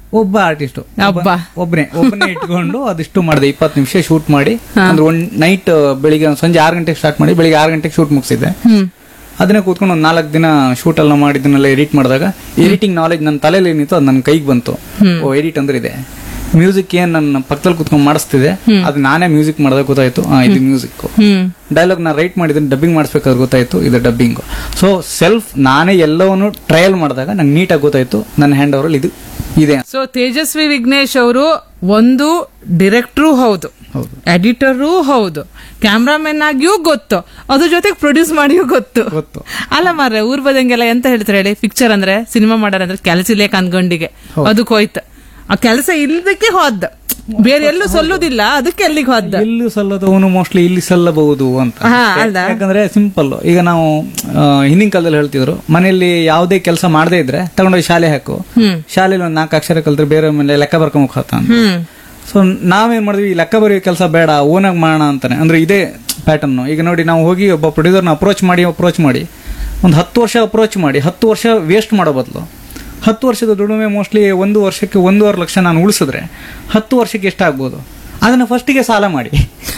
ಒಬ್ಬ ಆರ್ಟಿಸ್ಟ್ ಒಬ್ಬ. ಒಬ್ಬನೇ ಒಬ್ಬನೇ ಇಟ್ಕೊಂಡು ಅದಿಷ್ಟು ಮಾಡಿದೆ ಇಪ್ಪತ್ತು ನಿಮಿಷ ಶೂಟ್ ಮಾಡಿ ಅಂದ್ರೆ ಒಂದ್ ನೈಟ್ ಬೆಳಿಗ್ಗೆ ಒಂದ್ ಸಂಜೆ ಆರು ಗಂಟೆಗೆ ಸ್ಟಾರ್ಟ್ ಮಾಡಿ ಬೆಳಿಗ್ಗೆ ಆರು ಗಂಟೆಗೆ ಶೂಟ್ ಮುಗಿಸಿದ್ದೆ ಹ್ಮ್ ಅದನ್ನೇ ಕೂತ್ಕೊಂಡು ಒಂದು ನಾಲ್ಕು ದಿನ ಶೂಟ್ ಎಲ್ಲ ಮಾಡಿದ್ದನ್ನೆಲ್ಲ ಎಡಿಟ್ ಮಾಡಿದಾಗ ಎಡಿಟಿಂಗ್ ನಾಲೆಜ್ ನನ್ನ ತಲೆಯಲ್ಲಿ ಏನಿತ್ತು ಅದು ನನ್ನ ಕೈಗೆ ಬಂತು ಓ ಎಡಿಟ್ ಅಂದ್ರೆ ಇದೆ ಮ್ಯೂಸಿಕ್ ಏನ್ ನನ್ನ ಪಕ್ಕದಲ್ಲಿ ಕೂತ್ಕೊಂಡು ಮಾಡಿಸ್ತಿದೆ ಅದು ನಾನೇ ಮ್ಯೂಸಿಕ್ ಮಾಡಿದಾಗ ಗೊತ್ತಾಯ್ತು ಆ, ಇದು ಮ್ಯೂಸಿಕ್ ಹ್ಮ್ ಡೈಲಾಗ್ ನಾ ರೈಟ್ ಮಾಡಿದ್ರೆ ಡಬ್ಬಿಂಗ್ ಮಾಡಿಸ್ಬೇಕಾದ್ರೆ ಗೊತ್ತಾಯ್ತು ಇದು ಡಬ್ಬಿಂಗ್ ಸೊ ಸೆಲ್ಫ್ ನಾನೇ ಎಲ್ಲವನ್ನು ಟ್ರಯಲ್ ಮಾಡಿದಾಗ ನಂಗೆ ನೀಟಾಗಿ ಗೊತ್ತಾಯ್ತು ನನ್ನ ಹ್ಯಾಂಡ್ ಓವರಲ್ಲಿ ಇದು ಇದೆ ಸೊ ತೇಜಸ್ವಿ ವಿಘ್ನೇಶ್ ಅವರು ಒಂದು ಡಿರೆಕ್ಟ್ರು ಹೌದು ಹೌದು. ಎಡಿಟರು ಹೌದು ಕ್ಯಾಮ್ರಾಮನ್ ಆಗಿಯೂ ಗೊತ್ತು ಅದ್ರ ಜೊತೆಗೆ ಪ್ರೊಡ್ಯೂಸ್ ಮಾಡಿಯೂ ಗೊತ್ತು ಗೊತ್ತು. ಅಲ್ಲ ಮಾರ್ರೆ ಊರ್ ಬದಂಗೆಲ್ಲ ಎಂತ ಹೇಳ್ತಾರೆ ಹೇಳಿ ಪಿಕ್ಚರ್ ಅಂದ್ರೆ ಸಿನಿಮಾ ಮಾಡಾರ ಅಂದ್ರೆ ಕೆಲಸ ಇಲ್ಲೇ ಕನ್ಗೊಂಡಿಗೆ ಅದಕ್ಕೆ ಹೋಯ್ತು ಆ ಕೆಲಸ ಇಲ್ದಕ್ಕೆ ಹೋದ ಬೇರೆ ಎಲ್ಲೂ ಸಲ್ಲುದಿಲ್ಲ ಅದಕ್ಕೆ ಅಲ್ಲಿಗೆ ಹೋದ ಎಲ್ಲಿ ಸಲ್ಲದವನು ಮೋಸ್ಟ್ಲಿ ಇಲ್ಲಿ ಸಲ್ಲಬಹುದು ಅಂತ ಹಾ, ಅಲ್ವಾ? ಯಾಕಂದ್ರೆ ಸಿಂಪಲ್ ಈಗ ನಾವು ಆ, ಹಿಂದಿನ ಕಾಲದಲ್ಲಿ ಹೇಳ್ತಿದ್ರು ಮನೆಯಲ್ಲಿ ಯಾವುದೇ ಕೆಲಸ ಮಾಡದೇ ಇದ್ರೆ ತಗೊಂಡೋಗಿ ಶಾಲೆ ಹಾಕು ಶಾಲೆಯಲ್ಲಿ ಒಂದು ನಾಲ್ಕು ಅಕ್ಷರ ಕಲ್ತ್ರೆ ಬೇರೆ ಮೇಲೆ ಲೆಕ್ಕ ಬರ್ಕೊಂಡ್ ಹೋಗ್ತಾ ಅಂತ ಹ್ಮ್ ಸೊ ನಾವೇನ್ ಮಾಡಿದ್ವಿ ಈ ಲೆಕ್ಕ ಬರೆಯೋ ಕೆಲಸ ಬೇಡ ಓನಾಗಿ ಮಾಡೋಣ ಅಂತಾನೆ ಅಂದ್ರೆ ಇದೇ ಪ್ಯಾಟರ್ನ್ ಈಗ ನೋಡಿ ನಾವು ಹೋಗಿ ಒಬ್ಬ ಪ್ರೊಡ್ಯೂಸರ್ನ ಅಪ್ರೋಚ್ ಮಾಡಿ ಅಪ್ರೋಚ್ ಮಾಡಿ ಒಂದು ಹತ್ತು ವರ್ಷ ಅಪ್ರೋಚ್ ಮಾಡಿ ಹತ್ತು ವರ್ಷ ವೇಸ್ಟ್ ಮಾಡೋ ಬದಲು ಹತ್ತು ವರ್ಷದ ದುಡಿಮೆ ಮೋಸ್ಟ್ಲಿ ಒಂದು ವರ್ಷಕ್ಕೆ ಒಂದೂವರೆ ಲಕ್ಷ ನಾನು ಉಳಿಸಿದ್ರೆ ಹತ್ತು ವರ್ಷಕ್ಕೆ ಎಷ್ಟಾಗ್ಬೋದು ಅದನ್ನ ಫಸ್ಟಿಗೆ ಸಾಲ ಮಾಡಿ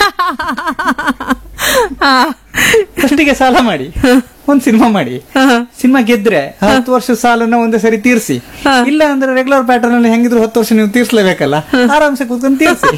ಫಸ್ಟಿಗೆ ಸಾಲ ಮಾಡಿ ಒಂದ್ ಸಿನಿಮಾ ಮಾಡಿ ಸಿನಿಮಾ ಗೆದ್ರೆ ಆ ಹತ್ತು ವರ್ಷದ ಸಾಲನ ಒಂದೇ ಸರಿ ತೀರ್ಸಿ ಇಲ್ಲ ಅಂದ್ರೆ ರೆಗ್ಯುಲರ್ ಪ್ಯಾಟರ್ನ್ ಅಲ್ಲಿ ಹೆಂಗಿದ್ರು ಹತ್ತು ವರ್ಷ ನೀವು ತೀರ್ಸ್ಲೇಬೇಕಲ್ಲ ಆರಾಮ್ಸೆ ಕೂತ್ಕೊಂಡು ತೀರ್ಸಿ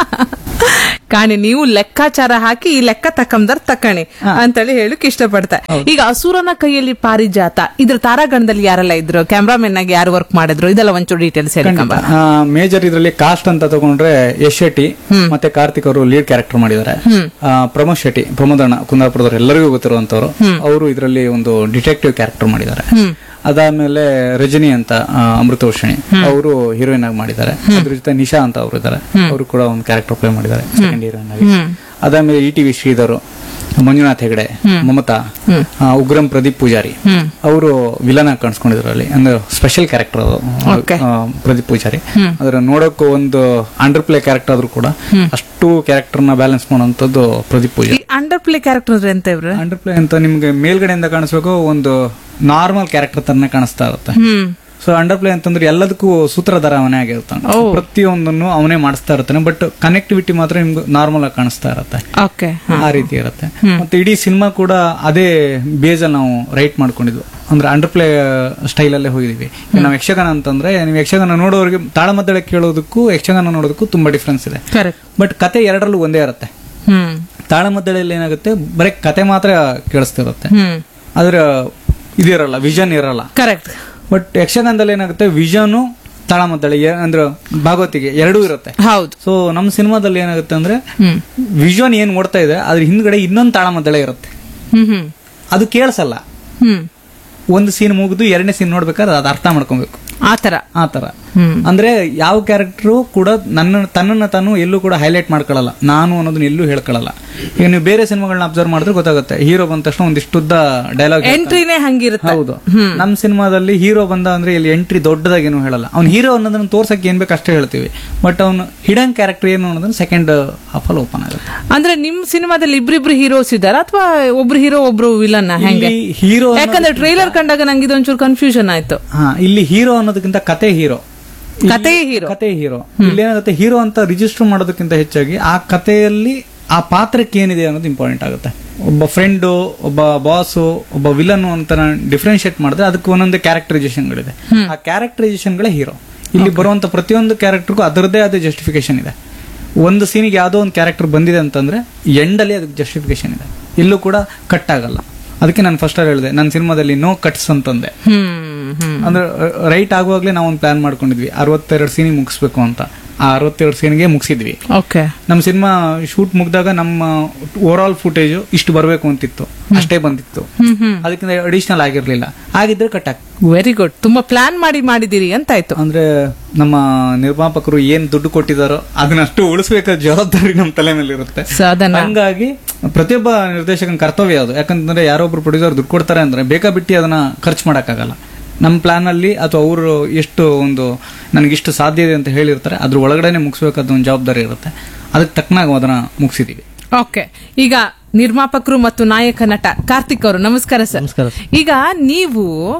ಕಾಣಿ ನೀವು ಲೆಕ್ಕಾಚಾರ ಹಾಕಿ ಈ ಲೆಕ್ಕ ತಕ್ಕಂದರ್ ತಕ್ಕಣಿ ಅಂತೇಳಿ ಹೇಳಕ್ ಇಷ್ಟಪಡ್ತಾ ಈಗ ಅಸುರನ ಕೈಯಲ್ಲಿ ಪಾರಿಜಾತ ಇದ್ರ ತಾರಾಗಣದಲ್ಲಿ ಯಾರೆಲ್ಲ ಇದ್ರು ಕ್ಯಾಮ್ರಾಮನ್ ಆಗಿ ಯಾರು ವರ್ಕ್ ಮಾಡಿದ್ರು ಇದೆಲ್ಲ ಒಂಚೂರು ಡೀಟೇಲ್ಸ್ ಹೇಳಿಕಂಬ ಮೇಜರ್ ಇದ್ರಲ್ಲಿ ಕಾಸ್ಟ್ ಅಂತ ತಗೊಂಡ್ರೆ ಯಶ್ ಶೆಟ್ಟಿ ಮತ್ತೆ ಕಾರ್ತಿಕ್ ಅವರು ಲೀಡ್ ಕ್ಯಾರೆಕ್ಟರ್ ಮಾಡಿದ್ದಾರೆ ಆ, ಪ್ರಮೋದ್ ಶೆಟ್ಟಿ ಪ್ರಮೋದಣ್ಣ ಕುಂದಾಪುರದವ್ರು ಎಲ್ಲರಿಗೂ ಗೊತ್ತಿರುವಂತವ್ರು ಅವರು ಇದರಲ್ಲಿ ಒಂದು ಡಿಟೆಕ್ಟಿವ್ ಕ್ಯಾರೆಕ್ಟರ್ ಮಾಡಿದ್ದಾರೆ ಅದಾದ್ಮೇಲೆ ರಜನಿ ಅಂತ ಆ, ಅಮೃತವರ್ಷಿಣಿ ಅವರು ಹೀರೋಯಿನ್ ಆಗಿ ಮಾಡಿದ್ದಾರೆ ಅದ್ರ ಜೊತೆ ನಿಶಾ ಅಂತ ಅವರು ಇದ್ದಾರೆ ಅವರು ಕೂಡ ಒಂದು ಕ್ಯಾರೆಕ್ಟರ್ ಪ್ಲೇ ಮಾಡಿದ್ದಾರೆ ಸೆಕೆಂಡ್ ಹೀರೋಯಿನ್ ಆಗಿ ಅದಾದ್ಮೇಲೆ E T V Sridhar Manjunath Hegade Mamatha ಆ, ಉಗ್ರಂ ಪ್ರದೀಪ್ ಪೂಜಾರಿ ಅವರು ವಿಲನ್ ಆಗಿ ಕಾಣಿಸ್ಕೊಂಡಿದ್ರು ಅಲ್ಲಿ ಅಂದ್ರೆ ಸ್ಪೆಷಲ್ ಕ್ಯಾರೆಕ್ಟರ್ ಅದು Okay. ಆ, ಪ್ರದೀಪ್ ಪೂಜಾರಿ ಅದ್ರ ನೋಡೋಕ್ಕೂ ಒಂದು ಅಂಡರ್ ಪ್ಲೇ ಕ್ಯಾರೆಕ್ಟರ್ ಆದ್ರೂ ಕೂಡ ಅಷ್ಟು ಕ್ಯಾರೆಕ್ಟರ್ ನ ಬ್ಯಾಲೆನ್ಸ್ ಮಾಡುವಂತದ್ದು ಪ್ರದೀಪ್ ಈ ಪೂಜಾರಿ ಅಂಡರ್ ಪ್ಲೇ ಕ್ಯಾರೆಕ್ಟರ್ ಎಂತ ಇವ್ರು ಅಂಡರ್ ಪ್ಲೇ ಅಂತ ನಿಮ್ಗೆ ಮೇಲ್ಗಡೆಯಿಂದ ಕಾಣಿಸ್ಬೇಕು ಒಂದು ನಾರ್ಮಲ್ ಕ್ಯಾರೆಕ್ಟರ್ ತರನೇ ಕಾಣಿಸ್ತಾ ಇರುತ್ತೆ ಹ್ಮ್ ಸೊ ಅಂಡರ್ ಪ್ಲೇ ಅಂತಂದ್ರೆ ಎಲ್ಲದಕ್ಕೂ ಸೂತ್ರಧಾರ ಅವನೇ ಆಗಿರ್ತಾನೆ ಓ. ಪ್ರತಿಯೊಂದನ್ನು ಅವನೇ ಮಾಡಿಸ್ತಾ ಇರ್ತಾನೆ ಬಟ್ ಕನೆಕ್ಟಿವಿಟಿ ಮಾತ್ರ ನಿಮ್ಗೆ ನಾರ್ಮಲ್ ಆಗಿ ಕಾಣಿಸ್ತಾ ಇರುತ್ತೆ ಓಕೆ ಆ ರೀತಿ ಇರುತ್ತೆ ಮತ್ತೆ ಇಡೀ ಸಿನಿಮಾ ಕೂಡ ಅದೇ ಬೇಸ್ ಅಲ್ಲಿ ನಾವು ರೈಟ್ ಮಾಡ್ಕೊಂಡಿದ್ವು ಅಂದ್ರೆ ಅಂಡರ್ ಪ್ಲೇ ಸ್ಟೈಲ್ ಅಲ್ಲೇ ಹೋಗಿದೀವಿ ಈಗ ನಾವು ಯಕ್ಷಗಾನ ಅಂತಂದ್ರೆ ನೀವು ಯಕ್ಷಗಾನ ನೋಡೋರಿಗೆ ತಾಳಮದ್ದಳೆ ಕೇಳೋದಕ್ಕೂ ಯಕ್ಷಗಾನ ನೋಡೋದಕ್ಕೂ ತುಂಬಾ ಡಿಫ್ರೆನ್ಸ್ ಇದೆ ಕರೆಕ್ಟ್ ಬಟ್ ಕತೆ ಎರಡರಲ್ಲೂ ಒಂದೇ ಇರುತ್ತೆ ಹ್ಮ್ ತಾಳಮದ್ದಳೆಯಲ್ಲಿ ಏನಾಗುತ್ತೆ ಬರೀ ಕತೆ ಮಾತ್ರ ಕೇಳಿಸ್ತಿರುತ್ತೆ ಹ್ಮ್ ಆದ್ರೆ ಇದಿರಲ್ಲ ವಿಷನ್ ಇರಲ್ಲ ಕರೆಕ್ಟ್ ಬಟ್ ಯಕ್ಷಗಾನದಲ್ಲಿ ಏನಾಗುತ್ತೆ ವಿಷನು ತಾಳಮದ್ದಳೆ ಎ- ಅಂದ್ರೆ ಭಾಗವತಿಗೆ ಎರಡೂ ಇರುತ್ತೆ ಹೌದು ಸೊ ನಮ್ಮ ಸಿನಿಮಾದಲ್ಲಿ ಏನಾಗುತ್ತೆ ಅಂದ್ರೆ ಹ್ಮ್ ವಿಷನ್ ಏನ್ ಓಡ್ತಾ ಇದೆ ಅದ್ರ ಹಿಂದ್ಗಡೆ ಇನ್ನೊಂದು ತಾಳಮದ್ದಳೆ ಇರುತ್ತೆ ಹ್ಮ್ ಹ್ಮ್ ಅದು ಕೇಳಿಸಲ್ಲ ಹ್ಮ್ ಒಂದು ಸೀನ್ ಮುಗಿದು ಎರಡನೇ ಸೀನ್ ನೋಡ್ಬೇಕಾದ್ರೆ ಅದು ಅರ್ಥ ಮಾಡ್ಕೊಬೇಕು ಆತರ ಆ ತರ ಹ್ಮ್ ಅಂದ್ರೆ ಯಾವ ಕ್ಯಾರೆಕ್ಟರ್ ಕೂಡ ನನ್ನ ತನ್ನನ್ನ ತಾನು ಎಲ್ಲೂ ಕೂಡ ಹೈಲೈಟ್ ಮಾಡ್ಕೊಳ್ಳಲ್ಲ ನಾನು ಅನ್ನೋದನ್ನ ಎಲ್ಲೂ ಹೇಳ್ಕೊಳ್ಳಲ್ಲ ಈಗ ನೀವು ಬೇರೆ ಸಿನಿಮಾಗಳನ್ನ ಅಬ್ಸರ್ವ್ ಮಾಡಿದ್ರೆ ಗೊತ್ತಾಗುತ್ತೆ ಹೀರೋ ಬಂದ ತಕ್ಷಣ ಒಂದಿಷ್ಟುದ್ದ ಡೈಲಾಗ್ ಎಂಟ್ರಿನೇ ಹಂಗಿರುತ್ತೆ ಹೌದು ನಮ್ ಸಿನಿಮಾದಲ್ಲಿ ಹೀರೋ ಬಂದ ಅಂದ್ರೆ ಇಲ್ಲಿ ಎಂಟ್ರಿ ದೊಡ್ಡದಾಗಿ ಏನು ಹೇಳಲ್ಲ ಅವ್ನು ಹೀರೋ ಅನ್ನೋದನ್ನ ತೋರ್ಸಕ್ಕೆ ಏನ್ ಬೇಕು ಅಷ್ಟೇ ಹೇಳ್ತೀವಿ ಬಟ್ ಅವ್ನು ಹಿಡನ್ ಕ್ಯಾರೆಕ್ಟರ್ ಏನು ಅನ್ನೋದನ್ನ ಸೆಕೆಂಡ್ ಹಾಫ್ ಅಲ್ಲಿ ಓಪನ್ ಆಗುತ್ತೆ ಅಂದ್ರೆ ನಿಮ್ ಸಿನಿಮಾದಲ್ಲಿ ಇಬ್ರಿಬ್ರು ಹೀರೋಸ್ ಇದಾರ ಅಥವಾ ಒಬ್ರು ಹೀರೋ ಒಬ್ರು ವಿಲನ್ ಹೆಂಗೆ ಹೀರೋ ಯಾಕಂದ್ರೆ ಟ್ರೈಲರ್ ಕಂಡಾಗ ನಂಗೆ ಇದೊಂಚೂರು ಕನ್ಫ್ಯೂಷನ್ ಆಯ್ತು ಹಾ ಇಲ್ಲಿ ಹೀರೋ ಅನ್ನೋದಕ್ಕಿಂತ ಕತೆ ಹೀರೋ ಕತೆ ಹೀರೋ ಕತೆ ಹೀರೋ ಇಲ್ಲಿ ಏನಾಗುತ್ತೆ ಹೀರೋ ಅಂತ ರಿಜಿಸ್ಟರ್ ಮಾಡೋದಕ್ಕಿಂತ ಹೆಚ್ಚಾಗಿ ಆ ಕಥೆಯಲ್ಲಿ ಆ ಪಾತ್ರಕ್ಕೆ ಏನಿದೆ ಅನ್ನೋದು ಇಂಪಾರ್ಟೆಂಟ್ ಆಗುತ್ತೆ ಒಬ್ಬ ಫ್ರೆಂಡು ಒಬ್ಬ ಬಾಸು ಒಬ್ಬ ವಿಲನ್ ಅಂತ ಡಿಫ್ರೆನ್ಶಿಯೇಟ್ ಮಾಡಿದ್ರೆ ಅದಕ್ಕೆ ಒಂದೊಂದು ಕ್ಯಾರೆಕ್ಟರೈಸೇಷನ್ಗಳಿದೆ ಆ ಕ್ಯಾರೆಕ್ಟರೈಸೇಷನ್ಗಳೇ ಹೀರೋ ಇಲ್ಲಿ ಬರುವಂತ ಪ್ರತಿಯೊಂದು ಕ್ಯಾರೆಕ್ಟರ್ಗೂ ಅದರದೇ ಆದ ಜಸ್ಟಿಫಿಕೇಶನ್ ಇದೆ ಒಂದು ಸೀನಿಗೆ ಯಾವುದೋ ಒಂದು ಕ್ಯಾರೆಕ್ಟರ್ ಬಂದಿದೆ ಅಂತಂದ್ರೆ ಎಂಡಲ್ಲಿ ಅದಕ್ಕೆ ಜಸ್ಟಿಫಿಕೇಶನ್ ಇದೆ ಇಲ್ಲೂ ಕೂಡ ಕಟ್ ಆಗಲ್ಲ ಅದಕ್ಕೆ ನಾನು ಫಸ್ಟ್ ಹೇಳಿದೆ ನನ್ನ ಸಿನಿಮಾದಲ್ಲಿ ನೋ ಕಟ್ಸ್ ಅಂತಂದೆ ಹ್ಮ್ ಹ್ಮ್ ಅಂದ್ರೆ ರೈಟ್ ಆಗುವಾಗ್ಲೇ ನಾವು ಒಂದು ಪ್ಲಾನ್ ಮಾಡ್ಕೊಂಡಿದ್ವಿ ಅರವತ್ತೆರಡು ಸೀನಿಗೆ ಮುಗಿಸ್ಬೇಕು ಅಂತ ಆ ಅರವತ್ತೆರಡು ಸೀನ್ಗೆ ಮುಗಿಸಿದ್ವಿ ಓಕೆ ನಮ್ಮ ಸಿನಿಮಾ ಶೂಟ್ ಮುಗ್ದಾಗ ನಮ್ಮ ಓವರ್ ಆಲ್ ಫುಟೇಜ್ ಇಷ್ಟು ಬರಬೇಕು ಅಂತಿತ್ತು ಅಷ್ಟೇ ಬಂದಿತ್ತು ಹ್ಮ್ ಹ್ಮ್ ಅದಕ್ಕಿಂತ ಅಡಿಷನಲ್ ಆಗಿರ್ಲಿಲ್ಲ ಆಗಿದ್ರೆ ಕಟ್ ಆಗ್ ವೆರಿ ಗುಡ್ ತುಂಬಾ ಪ್ಲಾನ್ ಮಾಡಿ ಮಾಡಿದಿರಿ ಅಂತಾಯ್ತು ಅಂದ್ರೆ ನಮ್ಮ ನಿರ್ಮಾಪಕರು ಏನ್ ದುಡ್ಡು ಕೊಟ್ಟಿದಾರೋ ಅದನ್ನಷ್ಟು ಉಳಿಸ್ಬೇಕಾದ ಜವಾಬ್ದಾರಿ ನಮ್ಮ ತಲೆ ಮೇಲೆ ಇರುತ್ತೆ ಸೊ ಅದನ್ನ ಹಂಗಾಗಿ ಪ್ರತಿಯೊಬ್ಬ ನಿರ್ದೇಶಕನ ಕರ್ತವ್ಯ ಅದು ಯಾಕಂತಂದ್ರೆ ಯಾರೊಬ್ರು ಪ್ರೊಡ್ಯೂಸರ್ ದುಡ್ಡು ಕೊಡ್ತಾರೆ ಅಂದ್ರೆ ಬೇಕಾಬಿಟ್ಟಿ ಅದನ್ನ ಖರ್ಚು ಮಾಡಕ್ಕಾಗಲ್ಲ ನಮ್ಮ ಪ್ಲಾನ್ ಅಲ್ಲಿ ಅಥವಾ ಅವರು ಎಷ್ಟು ಒಂದು ನನಗಿಷ್ಟು ಸಾಧ್ಯ ಇದೆ ಅಂತ ಹೇಳಿರ್ತಾರೆ ಅದ್ರ ಒಳಗಡೆನೆ ಮುಗಿಸ್ಬೇಕಾದ ಒಂದು ಜವಾಬ್ದಾರಿ ಇರುತ್ತೆ ಅದಕ್ಕೆ ತಕ್ಕನಾಗ ಅದನ್ನ ಮುಗಿಸಿದೀವಿ ಓಕೆ ಈಗ ನಿರ್ಮಾಪಕರು ಮತ್ತು ನಾಯಕ ನಟ ಕಾರ್ತಿಕ್ ಅವರು ನಮಸ್ಕಾರ ಸರ್ ನಮಸ್ಕಾರ ಈಗ ನೀವು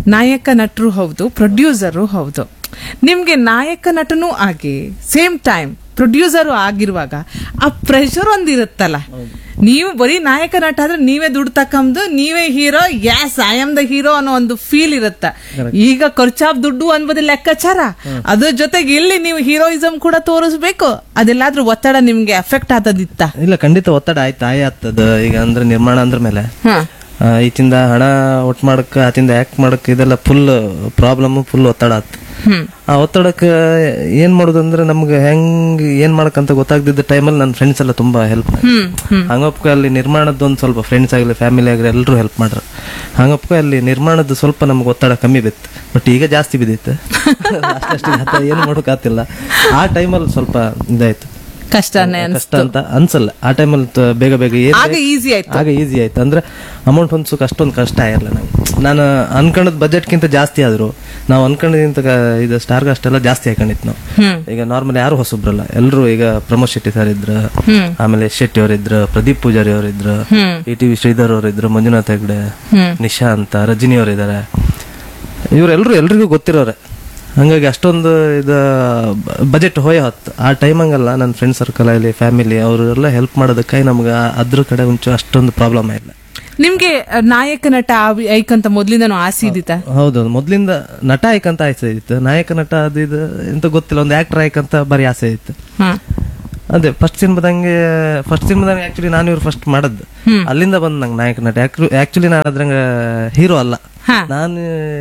ನಾಯಕ ನಟರು ಹೌದು ಪ್ರೊಡ್ಯೂಸರು ಹೌದು ನಿಮ್ಗೆ ನಾಯಕ ನಟನೂ ಆಗಿ ಸೇಮ್ ಟೈಮ್ ಪ್ರೊಡ್ಯೂಸರು ಆಗಿರುವಾಗ ಆ ಪ್ರೆಷರ್ ಒಂದಿರುತ್ತಲ್ಲ ನೀವು ಬರೀ ನಾಯಕ ನಟ ಆದ್ರೆ ನೀವೇ ದುಡ್ಡು ತಕೊಂಬುದು ನೀವೇ hero as I am the hero ಅನ್ನೋ ಒಂದು ಫೀಲ್ ಇರುತ್ತೆ ಈಗ ಖರ್ಚಾಪ್ ದುಡ್ಡು ಅನ್ಬೋದು ಲೆಕ್ಕಾಚಾರ ಅದ್ರ ಜೊತೆಗೆ ಇಲ್ಲಿ ನೀವು ಹೀರೋಯಿಸಮ್ ಕೂಡ ತೋರಿಸ್ಬೇಕು ಅದೆಲ್ಲಾದ್ರೂ ಒತ್ತಡ ನಿಮ್ಗೆ ಎಫೆಕ್ಟ್ ಆದದಿತ್ತ ಇಲ್ಲ ಖಂಡಿತ ಒತ್ತಡ ಆಯ್ತು ಆಯ್ ಆಗ್ತದ ಈಗ ಅಂದ್ರೆ ನಿರ್ಮಾಣ ಅಂದ್ರ ಮೇಲೆ ಹಾ ಆ, ಈಚಿಂದ ಹಣ ಒಟ್ಟು ಮಾಡಕ್ ಆಚಿಂದ ಆಕ್ಟ್ ಮಾಡಕ್ ಇದೆಲ್ಲ ಫುಲ್ ಪ್ರಾಬ್ಲಮ್ ಫುಲ್ ಒತ್ತಡ ಆತ್ ಆ ಒತ್ತಡಕ್ಕೆ ಏನ್ ಮಾಡೋದು ಅಂದ್ರೆ ನಮ್ಗೆ ಹೆಂಗ್ ಏನ್ ಮಾಡಕ್ಕಂತ ಗೊತ್ತಾಗ್ದಿದ್ದ ಟೈಮಲ್ಲಿ ನನ್ನ ಫ್ರೆಂಡ್ಸ್ ಎಲ್ಲ ತುಂಬಾ ಹೆಲ್ಪ್ ಹಂಗಪ್ಪ ಅಲ್ಲಿ ನಿರ್ಮಾಣದ ಒಂದು ಸ್ವಲ್ಪ ಫ್ರೆಂಡ್ಸ್ ಆಗಲಿ ಫ್ಯಾಮಿಲಿ ಆಗಲಿ ಎಲ್ಲರೂ ಹೆಲ್ಪ್ ಮಾಡ್ರು ಹಂಗಪ್ಪ ಅಲ್ಲಿ ನಿರ್ಮಾಣದ ಸ್ವಲ್ಪ ನಮ್ಗೆ ಒತ್ತಡ ಕಮ್ಮಿ ಬಿತ್ತು ಬಟ್ ಈಗ ಜಾಸ್ತಿ ಬಿದ್ದಿತ್ತು ಅಷ್ಟಷ್ಟು ಏನು ಮಾಡೋಕ್ಕಾಗ್ತಿಲ್ಲ ಆ ಟೈಮಲ್ಲಿ ಸ್ವಲ್ಪ ಇದಾಯ್ತು ಕಷ್ಟನೇ ಕಷ್ಟ ಅಂತ ಅನ್ಸಲ್ಲ ಆ ಟೈಮಲ್ಲಿ ಬೇಗ ಬೇಗ ಏನ್ ಆಗ ಈಸಿ ಆಯ್ತು ಆಗ ಈಸಿ ಆಯ್ತು ಅಂದ್ರೆ ಅಮೌಂಟ್ ಹೊಂದ್ಸೋಕೆ ಅಷ್ಟೊಂದು ಕಷ್ಟ ಆಗಿರಲ್ಲ ನಂಗೆ ನಾನು ಅನ್ಕೊಂಡದ್ ಬಜೆಟ್ಗಿಂತ ಜಾಸ್ತಿ ಆದ್ರು ನಾವು ಅನ್ಕೊಂಡದಿಂತ ಇದು ಸ್ಟಾರ್ ಅಷ್ಟೆಲ್ಲ ಜಾಸ್ತಿ ಹಾಕೊಂಡಿತ್ತು ನಾವು ಈಗ ನಾರ್ಮಲ್ ಯಾರು ಹೊಸಬ್ರಲ್ಲ ಎಲ್ಲರೂ ಈಗ ಪ್ರಮೋದ್ ಶೆಟ್ಟಿ ಸರ್ ಇದ್ರ ಆಮೇಲೆ ಯಶ್ ಶೆಟ್ಟಿ ಅವರಿದ್ರು ಪ್ರದೀಪ್ ಪೂಜಾರಿ ಅವರಿದ್ರು ಇ ಟಿ ವಿ ಶ್ರೀಧರ್ ಅವರಿದ್ರು ಮಂಜುನಾಥ್ ಹೆಗ್ಡೆ ನಿಶಾ ಅಂತ ರಜನಿ ಅವರಿದ್ದಾರೆ ಇವರೆಲ್ಲರೂ ಎಲ್ರಿಗೂ ಗೊತ್ತಿರೋರೆ ಹಂಗಾಗಿ ಅಷ್ಟೊಂದು ಇದು ಬಜೆಟ್ ಹೋಯ ಹೊತ್ತು ಆ ಟೈಮ್ ಹಂಗಲ್ಲ ನನ್ನ ಫ್ರೆಂಡ್ ಸರ್ಕಲ್ ಆಗಲಿ ಫ್ಯಾಮಿಲಿ ಅವರೆಲ್ಲ ಹೆಲ್ಪ್ ಮಾಡೋದಕ್ಕೆ ನಮ್ಗೆ ಅದ್ರ ಕಡೆ ಒಂಚು ಅಷ್ಟೊಂದು ಪ್ರಾಬ್ಲಮ್ ಇಲ್ಲ ನಿಮ್ಗೆ ಆ, ನಾಯಕ ನಟ ಆವಿ- ಐಕಂತ ಮೊದ್ಲಿಂದನೂ ಆಸೆ ಇದ್ದಿತ್ತ ಹೌದು ಮೊದ್ಲಿಂದ ನಟ ಆಯ್ಕಂತ ಆಸೆ ಇತ್ತು ನಾಯಕ ನಟ ಅದು ಇದು ಎಂತ ಗೊತ್ತಿಲ್ಲ ಒಂದು ಆಕ್ಟರ್ ಆಯ್ಕಂತ ಬರೀ ಆಸೆ ಇತ್ತು ಅದೇ ಫಸ್ಟ್ ಸಿನಿಮಾದಂಗೆ ಫಸ್ಟ್ ಸಿನಿಮಾದಂಗೆ ಆಕ್ಚುಲಿ ನಾನು ಇವ್ರು ಫಸ್ಟ್ ಮಾಡದ್ದು ಅಲ್ಲಿಂದ ಬಂದ್ ನಂಗೆ ನಾಯಕ ನಟ ಆಕ್ಚುಲಿ ನಾನು ಅದ್ರಂಗ ಹೀರೋ ಅಲ್ಲ ಹಾ. ನಾನು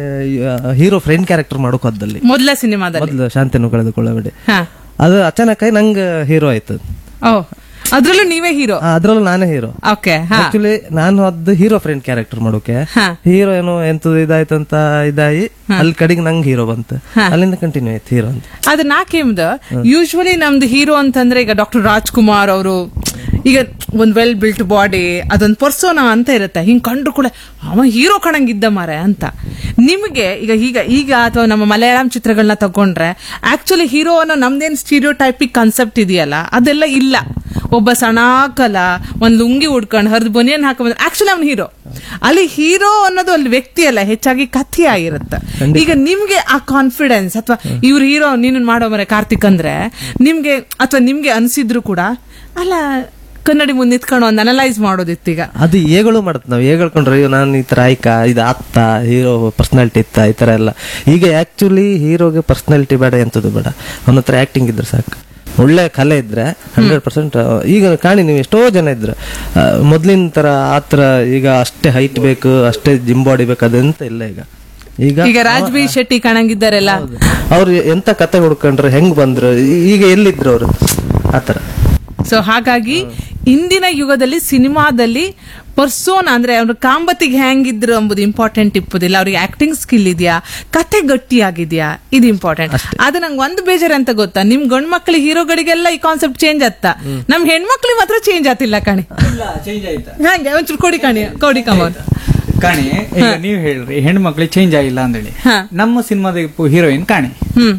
ಹೀರೋ ಫ್ರೆಂಡ್ ಕ್ಯಾರೆಕ್ಟರ್ ಮಾಡೋಕ್ ಹೋದಲ್ಲಿ ಮೊದ್ಲ ಸಿನಿಮಾದಲ್ಲಿ ಮೊದ್ಲು ಶಾಂತಿಯನ್ನು ಕಳೆದುಕೊಳ್ಳಬೇಡಿ ಹಾ ಅದು ಅಚಾನಕ್ ಆಗಿ ನಂಗೆ ಹೀರೋ ಆಯ್ತು ಓ ಅದ್ರಲ್ಲೂ ನೀವೇ ಹೀರೋ ಆ, ಅದ್ರಲ್ಲೂ ನಾನೇ ಹೀರೋ ಓಕೆ ಹಾ ಆಕ್ಚುಲಿ ನಾನು ಅದು ಹೀರೋ ಫ್ರೆಂಡ್ ಕ್ಯಾರೆಕ್ಟರ್ ಮಾಡೋಕೆ ಹಾ. ಹೀರೋ ಏನೋ ಎಂತ ಇದಾಯ್ತಂತ ಇದಾಗಿ ಅಲ್ಲಿ ಕಡೆಗೆ ನಂಗೆ ಹೀರೋ ಬಂತು ಅಲ್ಲಿಂದ ಕಂಟಿನ್ಯೂ ಆಯ್ತು ಹೀರೋ ಅಂತ ಅದು ನಾಕೇಮ್ದು ಯೂಶ್ವಲಿ ನಮ್ದು ಹೀರೋ ಅಂತಂದ್ರೆ ಈಗ ಡಾಕ್ಟರ್ ರಾಜ್ಕುಮಾರ್ ಅವರು ಈಗ ಒಂದ್ ವೆಲ್ ಬಿಲ್ಟ್ ಬಾಡಿ ಅದೊಂದ್ ಪರ್ಸೋನ ಅಂತ ಇರುತ್ತೆ ಹಿಂಗ್ ಕಂಡ್ರು ಕೂಡ ಅವ ಹೀರೋ ಕಣಂಗಿದ್ದ ಮಾರೆ ಅಂತ ನಿಮಗೆ ಈಗ ಈಗ ಈಗ ಅಥವಾ ನಮ್ಮ ಮಲಯಾಳಂ ಚಿತ್ರಗಳನ್ನ ತಗೊಂಡ್ರೆ ಆಕ್ಚುಲಿ ಹೀರೋ ಅನ್ನೋ ನಮ್ದೇನ್ ಸ್ಟೀರಿಯೋ ಟೈಪಿಕ್ ಕಾನ್ಸೆಪ್ಟ್ ಇದೆಯಲ್ಲ ಅದೆಲ್ಲ ಇಲ್ಲ ಒಬ್ಬ ಸಣಾಕಲ ಒಂದ್ ಲುಂಗಿ ಉಡ್ಕೊಂಡು ಹರಿದು ಬನಿಯನ್ ಹಾಕೊಂಡ್ರೆ ಆಕ್ಚುಲಿ ಅವ್ನ ಹೀರೋ ಅಲ್ಲಿ ಹೀರೋ ಅನ್ನೋದು ಅಲ್ಲಿ ವ್ಯಕ್ತಿ ಅಲ್ಲ ಹೆಚ್ಚಾಗಿ ಕಥೆ ಆಗಿರುತ್ತೆ ಈಗ ನಿಮ್ಗೆ ಆ ಕಾನ್ಫಿಡೆನ್ಸ್ ಅಥವಾ ಇವ್ರ ಹೀರೋ ನೀನು ಮಾಡೋ ಮರೆ ಕಾರ್ತಿಕ್ ಅಂದ್ರೆ ನಿಮ್ಗೆ ಅಥವಾ ನಿಮ್ಗೆ ಅನ್ಸಿದ್ರು ಕೂಡ ಅಲ್ಲ ಕನ್ನಡಿ ಮುಂದೆ ನಿಂತ್ಕೊಂಡು ಒಂದು ಅನಲೈಸ್ ಮಾಡೋದಿತ್ತು ಈಗ ಅದು ಏಗಳು ಮಾಡುತ್ತೆ ನಾವು ಏಗಳ್ಕೊಂಡ್ರೆ ಅಯ್ಯೋ ನಾನು ಈ ತರ ಆಯ್ಕ ಇದು ಆತ್ತ ಹೀರೋ ಪರ್ಸನಾಲಿಟಿ ಇತ್ತ ಈ ತರ ಎಲ್ಲ ಈಗ ಆಕ್ಚುಲಿ ಹೀರೋಗೆ ಪರ್ಸನಾಲಿಟಿ ಬೇಡ ಎಂತದ್ದು ಬೇಡ ಅವನ ಹತ್ರ ಆಕ್ಟಿಂಗ್ ಇದ್ರೆ ಸಾಕು ಒಳ್ಳೆ ಕಲೆ ಇದ್ರೆ ಹಂಡ್ರೆಡ್ ಪರ್ಸೆಂಟ್ ಈಗ ಕಾಣಿ ನೀವು ಎಷ್ಟೋ ಜನ ಇದ್ರು ಆ, ಮೊದ್ಲಿನ ತರ ಆತರ ಈಗ ಅಷ್ಟೇ ಹೈಟ್ ಬೇಕು ಅಷ್ಟೇ ಜಿಮ್ ಬಾಡಿ ಬೇಕು ಅದಂತ ಇಲ್ಲ ಈಗ ಈಗ ಈಗ ರಾಜ್ಬಿ ಶೆಟ್ಟಿ ಕಾಣಂಗಿದ್ದಾರೆಲ್ಲ ಅವ್ರು ಎಂತ ಕತೆ ಹುಡ್ಕೊಂಡ್ರು ಹೆಂಗ್ ಬಂದ್ರು ಈ- ಈಗ ಎಲ್ಲಿದ್ರು ಅವರು ಆತರ ಸೊ ಹಾಗಾಗಿ ಇಂದಿನ ಯುಗದಲ್ಲಿ ಸಿನಿಮಾದಲ್ಲಿ ಪರ್ಸೋನ್ ಅಂದ್ರೆ ಅವ್ರ ಕಾಂಬತ್ತಿಗೆ ಹೆಂಗಿದ್ರು ಎಂಬುದು ಇಂಪಾರ್ಟೆಂಟ್ ಇಪ್ಪುದಿಲ್ಲ ಅವ್ರಿಗೆ ಆಕ್ಟಿಂಗ್ ಸ್ಕಿಲ್ ಇದೆಯಾ ಕತೆ ಗಟ್ಟಿಯಾಗಿದ್ಯಾ ಇದು ಇಂಪಾರ್ಟೆಂಟ್ ಅದು ನಂಗೆ ಒಂದು ಬೇಜಾರ್ ಅಂತ ಗೊತ್ತಾ ನಿಮ್ ಗಂಡ್ ಮಕ್ಳು ಹೀರೋಗಳಿಗೆಲ್ಲ ಈ ಕಾನ್ಸೆಪ್ಟ್ ಚೇಂಜ್ ಆತ್ತ ನಮ್ ಹೆಣ್ಮಕ್ಳಿಗೆ ಮಾತ್ರ ಚೇಂಜ್ ಆತಿಲ್ಲ ಕಣಿ ಚೇಂಜ್ ಆಯ್ತಾ ಹಂಗೆ ಒಂಚೂರು ಕೊಡಿ ಕಣಿ ಕೊಡಿ ಕಮೋನ್ ಕಾಣಿ ಈಗ ನೀವು ಹೇಳ್ರಿ ಹೆಣ್ಮಕ್ಳಿಗೆ ಚೇಂಜ್ ಆಗಿಲ್ಲ ಅಂದೇಳಿ ಹಾ. ನಮ್ಮ ಸಿನಿಮಾದ ಹೀರೋಯಿನ್ ಕಾಣಿ ಹ್ಮ್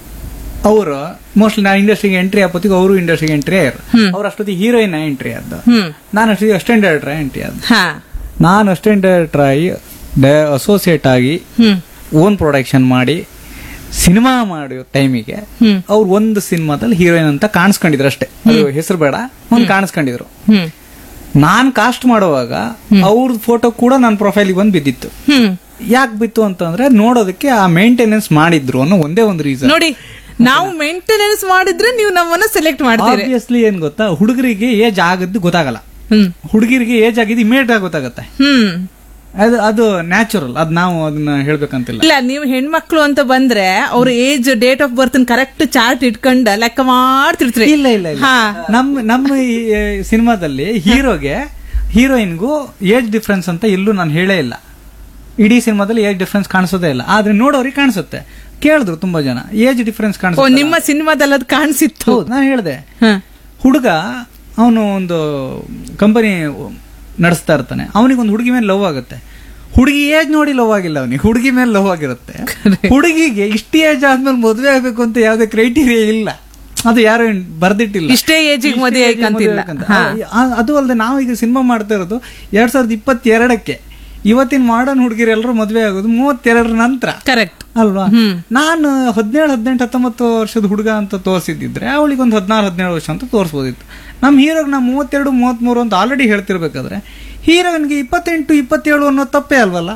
ಅವರು ಮೋಸ್ಟ್ಲಿ ನಾನು ಇಂಡಸ್ಟ್ರಿಗೆ ಎಂಟ್ರಿ ಆಗೋತ್ತಿಗೆ ಅವರು ಇಂಡಸ್ಟ್ರಿಗೆ ಎಂಟ್ರಿ ಆಯ್ರು ಅವ್ರ ಅಷ್ಟೊತ್ತಿಗೆ ಹೀರೋಯಿನ್ ಎಂಟ್ರಿ ಆದ ಹ್ಮ್ ನಾನು ಅಷ್ಟೊತ್ತಿಗೆ ಅಸ್ಟೆಂಟ್ ಡೈರೆಕ್ಟರ್ ಎಂಟ್ರಿ ಆದ ಹಾ ನಾನು ಅಸ್ಟೆಂಟ್ ಡೈರೆಕ್ಟರ್ ಆಗಿ ಅಸೋಸಿಯೇಟ್ ಆಗಿ ಹ್ಮ್ ಓನ್ ಪ್ರೊಡಕ್ಷನ್ ಮಾಡಿ ಸಿನಿಮಾ ಮಾಡೋ ಟೈಮಿಗೆ ಹ್ಮ್. ಅವ್ರು ಒಂದು ಸಿನಿಮಾದಲ್ಲಿ ಹೀರೋಯಿನ್ ಅಂತ ಕಾಣಿಸ್ಕೊಂಡಿದ್ರು ಅಷ್ಟೇ ಅದು ಹೆಸರು ಬೇಡ ಒಂದು ಕಾಣಿಸ್ಕೊಂಡಿದ್ರು ಹ್ಮ್ ನಾನ್ ಕಾಸ್ಟ್ ಮಾಡುವಾಗ ಅವ್ರದ್ ಫೋಟೋ ಕೂಡ ನನ್ನ ಪ್ರೊಫೈಲಿಗೆ ಬಂದು ಬಿದ್ದಿತ್ತು ಹ್ಮ್ ಯಾಕೆ ಬಿತ್ತು ಅಂತಂದ್ರೆ ನೋಡೋದಕ್ಕೆ ಆ ಮೇಂಟೆನೆನ್ಸ್ ಮಾಡಿದ್ರು ಅನ್ನೋ ಒಂದೇ ಒಂದು ರೀಸನ್ ನೋಡಿ ನಾವು ಮೇಂಟೆನೆನ್ಸ್ ಮಾಡಿದ್ರೆ ನೀವು ನಮ್ಮನ್ನ ಸೆಲೆಕ್ಟ್ ಮಾಡ್ತೀರಿ ಆಬ್ವಿಯಸ್ಲಿ ಏನ್ ಗೊತ್ತಾ ಹುಡುಗರಿಗೆ ಏಜ್ ಆಗದ್ದು ಗೊತ್ತಾಗಲ್ಲ ಹ್ಮ್ ಹುಡುಗಿರಿಗೆ ಏಜ್ ಆಗಿದ್ದು ಇಮಿಡಿಯೇಟ್ ಆಗಿ ಗೊತ್ತಾಗತ್ತೆ ಹ್ಮ್ ಅದು ಅದು ನ್ಯಾಚುರಲ್ ಅದ್ ನಾವು ಅದನ್ನ ಹೇಳ್ಬೇಕಂತಿಲ್ಲ ಇಲ್ಲ ನೀವು ಹೆಣ್ಮಕ್ಳು ಅಂತ ಬಂದ್ರೆ ಅವ್ರ age date of birth correct chart ಇಟ್ಕೊಂಡ ಲೆಕ್ಕ ಮಾಡ್ತಿರ್ತೀರಿ ಇಲ್ಲ ಇಲ್ಲ ಇಲ್ಲ ಹಾ ನಮ್ಮ ನಮ್ಮ ಈ ಸಿನಿಮಾದಲ್ಲಿ ಹೀರೋಗೆ ಹೀರೋಯಿನ್ಗೂ ಏಜ್ ಡಿಫ್ರೆನ್ಸ್ ಅಂತ ಎಲ್ಲೂ ನಾನು ಹೇಳೇ ಇಲ್ಲ ಇಡೀ ಸಿನಿಮಾದಲ್ಲಿ ಏಜ್ ಡಿಫ್ರೆನ್ಸ್ ಕಾಣಿಸೋದೇ ಇಲ್ಲ ಆದ್ರೆ ನೋಡೋರಿಗೆ ಕಾಣಿಸುತ್ತೆ ಕೇಳಿದ್ರು ತುಂಬಾ ಜನ ಏಜ್ ಡಿಫ್ರೆನ್ಸ್ ಓ ಕಾಣಿಸುತ್ತೆ ನಿಮ್ಮ ಸಿನಿಮಾದಲ್ಲಿ ಅದು ಕಾಣಿಸಿತ್ತು ಹೌದು ನಾನು ಹೇಳಿದೆ ಹ. ಹುಡುಗ ಅವನು ಒಂದು ಕಂಪನಿ ನಡೆಸ್ತಾ ಇರ್ತಾನೆ ಅವನಿಗೊಂದು ಹುಡುಗಿ ಮೇಲೆ ಲವ್ ಆಗುತ್ತೆ ಹುಡುಗಿ ಏಜ್ ನೋಡಿ ಲವ್ ಆಗಿಲ್ಲ ಅವನಿಗೆ ಹುಡುಗಿ ಮೇಲೆ ಲವ್ ಆಗಿರುತ್ತೆ ಹುಡುಗಿಗೆ ಇಷ್ಟು ಏಜ್ ಆದ್ಮೇಲೆ ಮದುವೆ ಆಗ್ಬೇಕು ಅಂತ ಯಾವ್ದೇ ಕ್ರೈಟೀರಿಯಾ ಇಲ್ಲ ಅದು ಯಾರು ಏನ್ ಬರ್ದಿಟ್ಟಿಲ್ಲ ಇಷ್ಟೇ ಏಜಿಗೆ ಇಷ್ಟೇ ಮದುವೆ age ಗೆ ಆಯ್ಕಂತಿಲ್ಲ. ಮದುವೆ ಆಯ್ಕಂತ. ಹಾ. ಆ- ಅದು ಅಲ್ಲದೆ ನಾವು ಈಗ ಸಿನಿಮಾ ಮಾಡ್ತಾ ಇರೋದು ಎರಡ್ ಸಾವಿರದ ಇಪ್ಪತ್ತೆರಡಕ್ಕೆ ಇವತ್ತಿನ ಮಾಡರ್ನ್ ಹುಡುಗಿರೆಲ್ಲರೂ ಮದ್ವೆ ಆಗೋದು ಮೂವತ್ತೆರಡರ ನಂತರ ಕರೆಕ್ಟ್ ಅಲ್ವಾ ನಾನು ಹದಿನೇಳು ಹದಿನೆಂಟು ಹತ್ತೊಂಬತ್ತು ವರ್ಷದ ಹುಡುಗ ಅಂತ ತೋರಿಸಿದ್ದಿದ್ರೆ ಅವಳಿಗೆ ಒಂದು ಹದಿನಾರು ಹದಿನೇಳು ವರ್ಷ ಅಂತ ತೋರಿಸ್ಬೋದಿತ್ತು ನಮ್ಮ ಹೀರೋಗೆ ನಾ ಮೂವತ್ತೆರಡು ಮೂವತ್ತ್ಮೂರು ಅಂತ ಆಲ್ರೆಡಿ ಹೇಳ್ತಿರ್ಬೇಕಾದ್ರೆ ಹೀರೋಯಿನ್ಗೆ ಇಪ್ಪತ್ತೆಂಟು ಇಪ್ಪತ್ತೇಳು ಅನ್ನೋ ತಪ್ಪೇ ಅಲ್ವಲ್ಲ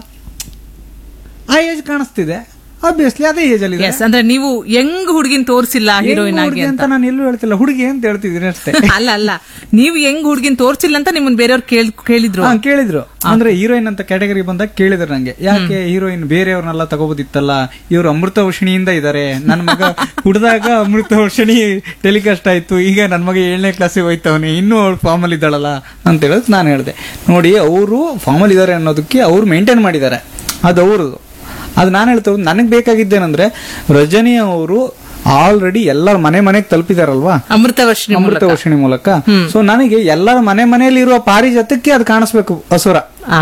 ಆ ಏಜ್ ಕಾಣಿಸ್ತಿದೆ ಆಬ್ವಿಯಸ್ಲಿ ಅದೇ ಏಜ್ ಅಲ್ಲಿ ಎಸ್ ಅಂದ್ರೆ ನೀವು ಹೆಂಗ್ ಹುಡುಗಿನ ತೋರಿಸಿಲ್ಲ ಹೀರೋಯಿನ್ ಆಗಿ ಅಂತ ನಾನು ಎಲ್ಲೂ ಹೇಳ್ತಿಲ್ಲ ಹುಡುಗಿ ಅಂತ ಹೇಳ್ತಿದ್ದೀನಿ ಅಷ್ಟೇ ಅಲ್ಲ ಅಲ್ಲ ನೀವು ಹೆಂಗ್ ಹುಡುಗಿನ ತೋರ್ಸಿಲ್ಲ ಅಂತ ನಿಮ್ಮನ್ನ ಬೇರೆಯವ್ರು ಕೇಳ್ ಕೇಳಿದ್ರು ಹಾ ಕೇಳಿದ್ರು ಅಂದ್ರೆ ಹೀರೋಯಿನ್ ಅಂತ ಕ್ಯಾಟಗರಿ ಬಂದಾಗ ಕೇಳಿದ್ರು ನಂಗೆ ಯಾಕೆ ಹೀರೋಯಿನ್ ಬೇರೆಯವ್ರನ್ನೆಲ್ಲ ತಗೋಬೋದಿತ್ತಲ್ಲ ಇವರು ಅಮೃತ ವರ್ಷಿಣಿಯಿಂದ ಇದಾರೆ ನನ್ನ ಮಗ ಹುಡ್ದಾಗ ಅಮೃತ ವರ್ಷಿಣಿ ಟೆಲಿಕಾಸ್ಟ್ ಆಯ್ತು ಈಗ ನನ್ನ ಮಗ ಏಳನೇ ಕ್ಲಾಸಿಗೆ ಹೋಯ್ತವನೆ ಇನ್ನೂ ಅವಳು ಫಾರ್ಮಲ್ ಇದ್ದಾಳಲ್ಲ ಅಂತ ಹೇಳೋದು ನಾನು ಹೇಳಿದೆ ನೋಡಿ ಅವರು ಫಾರ್ಮಲ್ ಇದ್ದಾರೆ ಅನ್ನೋದಕ್ಕೆ ಅವ್ರು ಮೇಂಟೈನ್ ಮಾಡಿದ್ದಾರೆ ಅದು ಅವ್ರದ್ದು ಅದು ನಾನು ಹೇಳ್ತಾ ನನಗೆ ಬೇಕಾಗಿದ್ದೇನೆಂದ್ರೆ ರಜನಿ ಅವರು ಆಲ್ರೆಡಿ ಎಲ್ಲರ ಮನೆ ಮನೆಗೆ ತಲುಪಿದಾರಲ್ವಾ ಅಮೃತ ವರ್ಷಿಣಿ ಅಮೃತ ವರ್ಷಿಣಿ ಮೂಲಕ ಸೊ ನನಗೆ ಎಲ್ಲರ ಮನೆ ಮನೆಯಲ್ಲಿ ಇರುವ ಪಾರಿಜಾತಕ್ಕೆ ಅದು ಕಾಣಿಸ್ಬೇಕು ಅಸುರ ಆ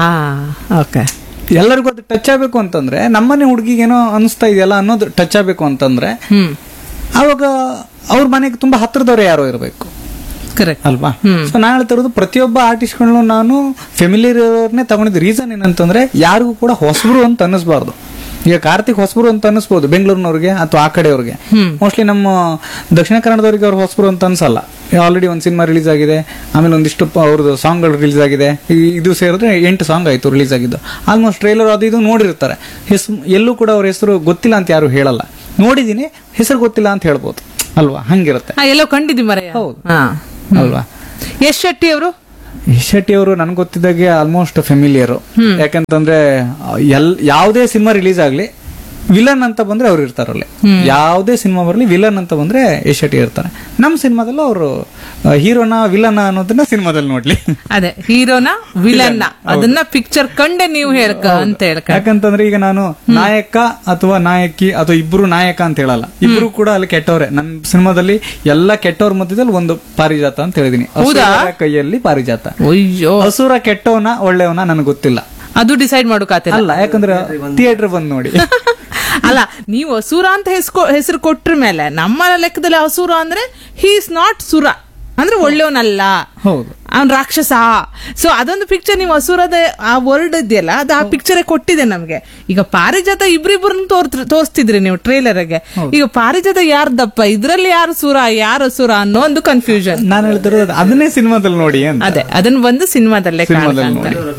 ಓಕೆ ಎಲ್ಲರಿಗೂ ಅದು ಟಚ್ ಆಗ್ಬೇಕು ಅಂತಂದ್ರೆ ನಮ್ಮನೆ ಹುಡುಗಿಗೇನೋ ಅನಿಸ್ತಾ ಇದೆಯಲ್ಲ ಅನ್ನೋದು ಟಚ್ ಆಗ್ಬೇಕು ಅಂತಂದ್ರೆ ಹ್ಮ್ ಅವಾಗ ಅವ್ರ ಮನೆಗೆ ತುಂಬಾ ಹತ್ರದವ್ರೆ ಯಾರೋ ಇರಬೇಕು ಕರೆಕ್ಟ್ ಅಲ್ವಾ ಸೊ ನಾನು ಹೇಳ್ತಾ ಇರೋದು ಪ್ರತಿಯೊಬ್ಬ ಆರ್ಟಿಸ್ಟ್ಗಳನ್ನು ನಾನು ಫೆಮಿಲಿಯರ್ ಇರೋರ್ನೇ ತಗೊಂಡಿದ್ದ ರೀಸನ್ ಏನಂತಂದ್ರೆ ಯಾರಿಗೂ ಕೂಡ ಹೊಸಬ್ರು ಅಂತ ಅನ್ನಿಸ್ಬಾರ್ದು ಈಗ ಕಾರ್ತಿಕ್ ಹೊಸಬ್ರು ಅಂತ ಅನ್ನಿಸ್ಬೋದು ಬೆಂಗಳೂರಿನವ್ರಿಗೆ ಅಥವಾ ಆ ಕಡೆಯವ್ರಿಗೆ ಮೋಸ್ಟ್ಲಿ ನಮ್ಮ ದಕ್ಷಿಣ ಕನ್ನಡದವ್ರಿಗೆ ಅವ್ರು ಹೊಸಬ್ರು ಅಂತ ಅನ್ಸಲ್ಲ ಆಲ್ರೆಡಿ ಒಂದು ಸಿನಿಮಾ ರಿಲೀಸ್ ಆಗಿದೆ ಆಮೇಲೆ ಒಂದಿಷ್ಟು ಪ- ಅವ್ರದ್ದು ಸಾಂಗ್ಗಳು ರಿಲೀಸ್ ಆಗಿದೆ ಈ- ಇದು ಸೇರಿದ್ರೆ ಎಂಟು ಸಾಂಗ್ ಆಯ್ತು ರಿಲೀಸ್ ಆಗಿದ್ದು ಆಲ್ಮೋಸ್ಟ್ ಟ್ರೈಲರ್ ಅದು ಇದು ನೋಡಿರ್ತಾರೆ ಹೆಸ್ ಎಲ್ಲೂ ಕೂಡ ಅವ್ರ ಹೆಸರು ಗೊತ್ತಿಲ್ಲ ಅಂತ ಯಾರು ಹೇಳಲ್ಲ ನೋಡಿದೀನಿ ಹೆಸರು ಗೊತ್ತಿಲ್ಲ ಅಂತ ಹೇಳ್ಬೋದು ಅಲ್ವಾ ಹಂಗಿರುತ್ತೆ ಹಾ ಎಲ್ಲೋ ಕಂಡಿದ್ದಿ ಮರ ಹೌದು. ಹಾ ಅಲ್ವಾ ಯಶ್ ಶೆಟ್ಟಿ ಅವರು ಯಶ್ ಶೆಟ್ಟಿ ಅವರು ನನ್ಗೆ ಗೊತ್ತಿದ್ದಾಗೆ ಆಲ್ಮೋಸ್ಟ್ ಫೆಮಿಲಿಯರ್ ಯಾಕಂತಂದ್ರೆ ಎಲ್ ಯಾವುದೇ ಸಿನಿಮಾ ರಿಲೀಸ್ ಆಗ್ಲಿ ವಿಲನ್ ಅಂತ ಬಂದ್ರೆ ಅವ್ರು ಇರ್ತಾರಲ್ಲಿ ಯಾವುದೇ ಸಿನಿಮಾ ಬರಲಿ ವಿಲನ್ ಅಂತ ಬಂದ್ರೆ ಯಶ್ ಶೆಟ್ಟಿ ಇರ್ತಾರೆ ನಮ್ಮ ಸಿನಿಮಾದಲ್ಲೂ ಅವರು ಹೀರೋನ ವಿಲನ್ ಅನ್ನೋದನ್ನ ಸಿನಿಮಾದಲ್ಲಿ ನೋಡ್ಲಿ ಅದೇ ಹೀರೋನ ವಿಲನ್ನ ಅದನ್ನ ಪಿಕ್ಚರ್ ಕಂಡೆ ನೀವು ಹೇಳ್ಕ ಅಂತ ಹೇಳ್ಕ ಯಾಕಂತಂದ್ರೆ ಈಗ ನಾನು ನಾಯಕ ಅಥವಾ ನಾಯಕಿ ಅಥವಾ ಇಬ್ರು ನಾಯಕ ಅಂತ ಹೇಳಲ್ಲ ಇಬ್ರು ಕೂಡ ಅಲ್ಲಿ ಕೆಟ್ಟವ್ರೆ ನನ್ನ ಸಿನಿಮಾದಲ್ಲಿ ಎಲ್ಲ ಕೆಟ್ಟವ್ರ ಮಧ್ಯದಲ್ಲಿ ಒಂದು ಪಾರಿಜಾತ ಅಂತ ಹೇಳಿದೀನಿ ಹೌದಾ? ಅಸುರರ ಕೈಯಲ್ಲಿ ಪಾರಿಜಾತ ಅಯ್ಯೋ ಹಸುರ ಕೆಟ್ಟವನ ಒಳ್ಳೆಯವನ ನನಗೆ ಗೊತ್ತಿಲ್ಲ ಅದು ಡಿಸೈಡ್ ಮಾಡೋಕಾತಿಲ್ಲ ಅಲ್ಲ ಯಾಕಂದ್ರೆ ಥಿಯೇಟರ್ ಬಂದ್ ನೋಡಿ ಅಲ್ಲ ನೀವು ಅಸುರ ಅಂತ ಹೆಸ್ಕೊ ಹೆಸರು ಕೊಟ್ರ ಮೇಲೆ ನಮ್ಮ ಲೆಕ್ಕದಲ್ಲಿ ಅಸುರ ಅಂದ್ರೆ ಹಿ ಇಸ್ ನಾಟ್ ಸುರ ಅಂದ್ರೆ ಒಳ್ಳೆಯವನಲ್ಲ ಹೌದು ಅವ್ನ್ ರಾಕ್ಷಸ ಸೊ ಅದೊಂದು ಪಿಕ್ಚರ್ ನೀವು ಅಸುರದ ಆ ವರ್ಡ್ ಇದೆಯಲ್ಲ ಅದು ಆ ಪಿಕ್ಚರ್ ಕೊಟ್ಟಿದೆ ನಮ್ಗೆ ಈಗ ಪಾರಿಜಾತ ಇಬ್ರಿಬ್ರನ್ನ ತೋರ್- ತೋರಿಸ್ತಿದ್ರಿ ನೀವು ಟ್ರೇಲರ್ಗೆ ಈಗ ಪಾರಿಜಾತ ಯಾರ್ದಪ್ಪ ಇದ್ರಲ್ಲಿ ಯಾರು ಸುರ ಯಾರು ಸುರ ಅನ್ನೋ ಒಂದು ಕನ್ಫ್ಯೂಷನ್ ನಾನು ಹೇಳ್ತಿರೋದು ಅದನ್ನೇ ಸಿನಿಮಾದಲ್ಲಿ ನೋಡಿ ಅಂತ ಅದೇ ಅದನ್ನ ಬಂದು ಸಿನಿಮಾದಲ್ಲೇ ಸಿನಿಮಾದಲ್ಲಿ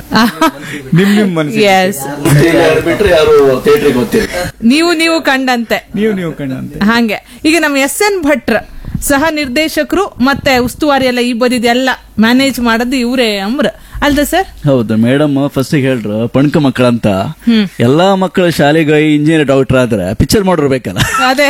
ನಿಮ್ ನಿಮ್ ಮನಸ್ಸಿಗೆ ಎಸ್ ಬಿಟ್ರೆ ಯಾರು ಥಿಯೇಟ್ರಿಗೆ ಗೊತ್ತಿಲ್ಲ ನೀವು ನೀವು ಕಂಡಂತೆ ನೀವು ನೀವು ಕಂಡಂತೆ ಹಾಗೆ ಈಗ ನಮ್ಮ ಎಸ್ ಎನ್ ಭಟ್ರ ಸಹ ನಿರ್ದೇಶಕರು ಮತ್ತೆ ಉಸ್ತುವಾರಿ ಎಲ್ಲ ಈ ಬದಿದೆಲ್ಲ ಮ್ಯಾನೇಜ್ ಮಾಡೋದು ಇವರೇ ಅಮ್ರ ಅಲ್ದ ಸರ್ ಹೌದು ಮೇಡಮ್ ಫಸ್ಟ್ ಹೇಳ್ರು ಪಣ್ಕ ಮಕ್ಕಳಂತ ಎಲ್ಲಾ ಮಕ್ಕಳು ಶಾಲೆಗೆ ಇಂಜಿನಿಯರ್ ಡಾಕ್ಟರ್ ಆದ್ರೆ ಪಿಕ್ಚರ್ ಮಾಡಿರ್ಬೇಕಲ್ಲ ಅದೇ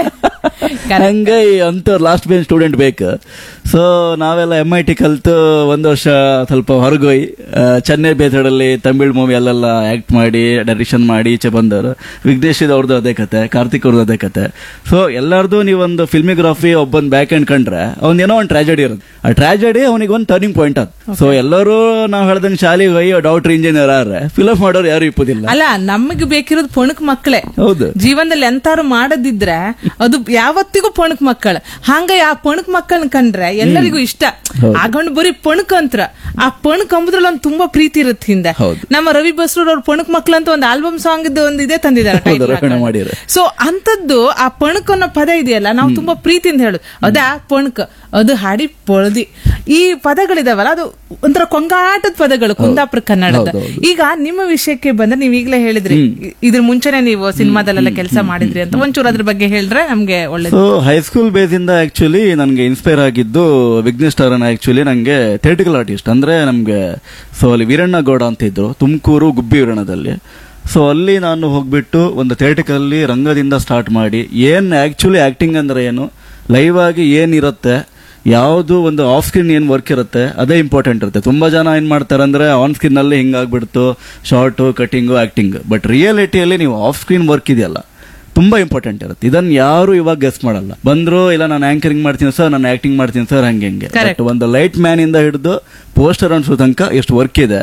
ಹಂಗೆ ಅಂತ ಲಾಸ್ಟ್ ಬೆಂಚ್ ಸ್ಟೂಡೆಂಟ್ ಬೇಕು ಸೊ ನಾವೆಲ್ಲ ಎಂ ಐ ಟಿ ಕಲ್ತು ಒಂದು ವರ್ಷ ಸ್ವಲ್ಪ ಹೊರಗೋಯ್ ಆ, ಚೆನ್ನೈ ಬೇತಡಲ್ಲಿ ತಮಿಳ್ ಮೂವಿ ಅಲ್ಲೆಲ್ಲ ಆಕ್ಟ್ ಮಾಡಿ ಡೈರೆಕ್ಷನ್ ಮಾಡಿ ಈಚೆ ಬಂದವರು ವಿಘ್ನೇಶ್ ಅವ್ರದ್ದು ಅದೇ ಕತೆ ಕಾರ್ತಿಕ್ ಅವ್ರದ್ದು ಅದೇ ಕತೆ ಸೊ ಎಲ್ಲಾರ್ದು ನೀವೊಂದು ಫಿಲ್ಮಿಗ್ರಫಿ ಒಬ್ಬನ್ ಬ್ಯಾಕ್ ಎಂಡ್ ಕಂಡ್ರೆ ಅವ್ನ್ ಏನೋ ಒಂದು ಟ್ರಾಜಡಿ ಇರುತ್ತೆ ಆ ಟ್ರಾಜಡಿ ಅವನಿಗೆ ಒಂದು ಟರ್ನಿಂಗ್ ಪಾಯಿಂಟ್ ಅದು ಸೊ ಎಲ್ಲರೂ ನಾವು ಹೇಳ್ದಂಗೆ ಶಾಲೆಗೆ ಹೋಗಿ ಡಾಕ್ಟರ್ ಇಂಜಿನಿಯರ್ ಆದ್ರೆ ಫಿಲಪ್ ಮಾಡೋರು ಯಾರು ಇಪ್ಪದಿಲ್ಲ ಅಲ್ಲ ನಮಗೆ ಬೇಕಿರೋದು ಪೊಣಕ್ ಮಕ್ಕಳೇ ಹೌದು ಜೀವನದಲ್ಲಿ ಎಂತಾರು ಮಾಡದಿದ್ರೆ ಅದು ಯಾವತ್ತಿಗೂ ಪೊಣಕ್ ಮಕ್ಕಳು ಹಂಗ ಆ ಪೊಣಕ್ ಮಕ್ಕಳನ್ನ ಕಂಡ್ರೆ ಎಲ್ಲರಿಗೂ ಇಷ್ಟ ಆಗೊಂಡು ಬರೀ ಪೊಣಕ್ ಅಂತ್ರ ಆ ಪೊಣಕ್ ಅಂಬುದ್ರಲ್ಲಿ ಒಂದು ತುಂಬಾ ಪ್ರೀತಿ ಇರುತ್ತೆ ಹಿಂದೆ ಹೌದು. ನಮ್ಮ ರವಿ ಬಸ್ರೂರ್ ಅವ್ರ ಪೊಣಕ್ ಮಕ್ಕಳು ಅಂತ ಒಂದು ಆಲ್ಬಮ್ ಸಾಂಗ್ ಇದ್ದು ಒಂದು ಇದೇ ಹೌದು, ತಂದಿದ್ದಾರೆ ರಚನೆ ಮಾಡಿದ್ದಾರೆ. ಸೊ ಅಂತದ್ದು ಆ ಪಣಕ್ ಅನ್ನೋ ಪದ ಇದೆಯಲ್ಲ ನಾವು ತುಂಬಾ ಪ್ರೀತಿಯಿಂದ ಹೇಳುದು ಅದಾ ಪಣಕ್ ಅದು ಹಾಡಿ ಪೊಳ್ದಿ ಈ ಪದಗಳಿದಾವಲ್ಲ ಅದು ಒಂಥರ ಕೊಂಗಾಟದ ಪದಗಳು ಕುಂದಾಪುರ ಕನ್ನಡದ ಹೌದು, ಹೌದು. ಈಗ ನಿಮ್ಮ ವಿಷಯಕ್ಕೆ ಬಂದ್ರೆ ನೀವ್ ಈಗಲೇ ಹೇಳಿದ್ರಿ ಇ- ಇದ್ರ ಮುಂಚೆನೆ ನೀವು ಸಿನಿಮಾದಲ್ಲೆಲ್ಲ ಕೆಲಸ ಮಾಡಿದ್ರಿ ಅಂತ ಒಂಚೂರು ಅದ್ರ ಬಗ್ಗೆ ಹೇಳಿದ್ರೆ ನಮ್ಗೆ ಒಳ್ಳೇದು ಸೊ ಹೈಸ್ಕೂಲ್ ಬೇಸಿಂದ ಆಕ್ಚುಲಿ ನನಗೆ ಇನ್ಸ್ಪೈರ್ ಆಗಿದ್ದು ವಿಘ್ನೇಶ್ ಅವರನ್ನ ಆಕ್ಚುಲಿ ನನಗೆ ಥಿಯೇಟಿಕಲ್ ಆರ್ಟಿಸ್ಟ್ ಅಂದ್ರೆ ನಮಗೆ ಸೊ ಅಲ್ಲಿ ವೀರಣ್ಣ ಗೌಡ ಅಂತ ಇದ್ರು ತುಮಕೂರು ಗುಬ್ಬಿ ವೀರಣ್ಣದಲ್ಲಿ ಸೊ ಅಲ್ಲಿ ನಾನು ಹೋಗ್ಬಿಟ್ಟು ಒಂದು ಥಿಯೇಟಿಕಲ್ಲಿ ರಂಗದಿಂದ ಸ್ಟಾರ್ಟ್ ಮಾಡಿ ಏನ್ ಆಕ್ಚುಲಿ ಆಕ್ಟಿಂಗ್ ಅಂದ್ರೆ ಏನು ಲೈವ್ ಆಗಿ ಏನಿರುತ್ತೆ ಯಾವುದು ಒಂದು ಆಫ್ ಸ್ಕ್ರೀನ್ ಏನ್ ವರ್ಕ್ ಇರುತ್ತೆ ಅದೇ ಇಂಪಾರ್ಟೆಂಟ್ ಇರುತ್ತೆ ತುಂಬಾ ಜನ ಏನ್ ಮಾಡ್ತಾರೆ ಅಂದ್ರೆ ಆನ್ ಸ್ಕ್ರೀನ್ ಅಲ್ಲಿ ಹಿಂಗಾಗ್ಬಿಡ್ತು ಶಾರ್ಟ್ ಕಟಿಂಗು ಆಕ್ಟಿಂಗ್ ಬಟ್ ರಿಯಾಲಿಟಿಯಲ್ಲಿ ನೀವು ಆಫ್ ಸ್ಕ್ರೀನ್ ವರ್ಕ್ ಇದೆಯಲ್ಲ ತುಂಬಾ ಇಂಪಾರ್ಟೆಂಟ್ ಇರುತ್ತೆ ಇದನ್ನ ಯಾರು ಇವಾಗ ಗೆಸ್ ಮಾಡಲ್ಲ ಬಂದ್ರು ಇಲ್ಲ ನಾನು ಆಂಕರಿಂಗ್ ಮಾಡ್ತೀನಿ ಸರ್ ನಾನು ಆಕ್ಟಿಂಗ್ ಮಾಡ್ತೀನಿ ಸರ್ ಹಂಗೆ ಹಂಗೆ Correct. ಬಟ್ ಒಂದು ಲೈಟ್ ಮ್ಯಾನ್ ಇಂದ ಹಿಡಿದು ಪೋಸ್ಟರ್ ಅನ್ಸೋ ತನಕ ಎಷ್ಟು ವರ್ಕ್ ಇದೆ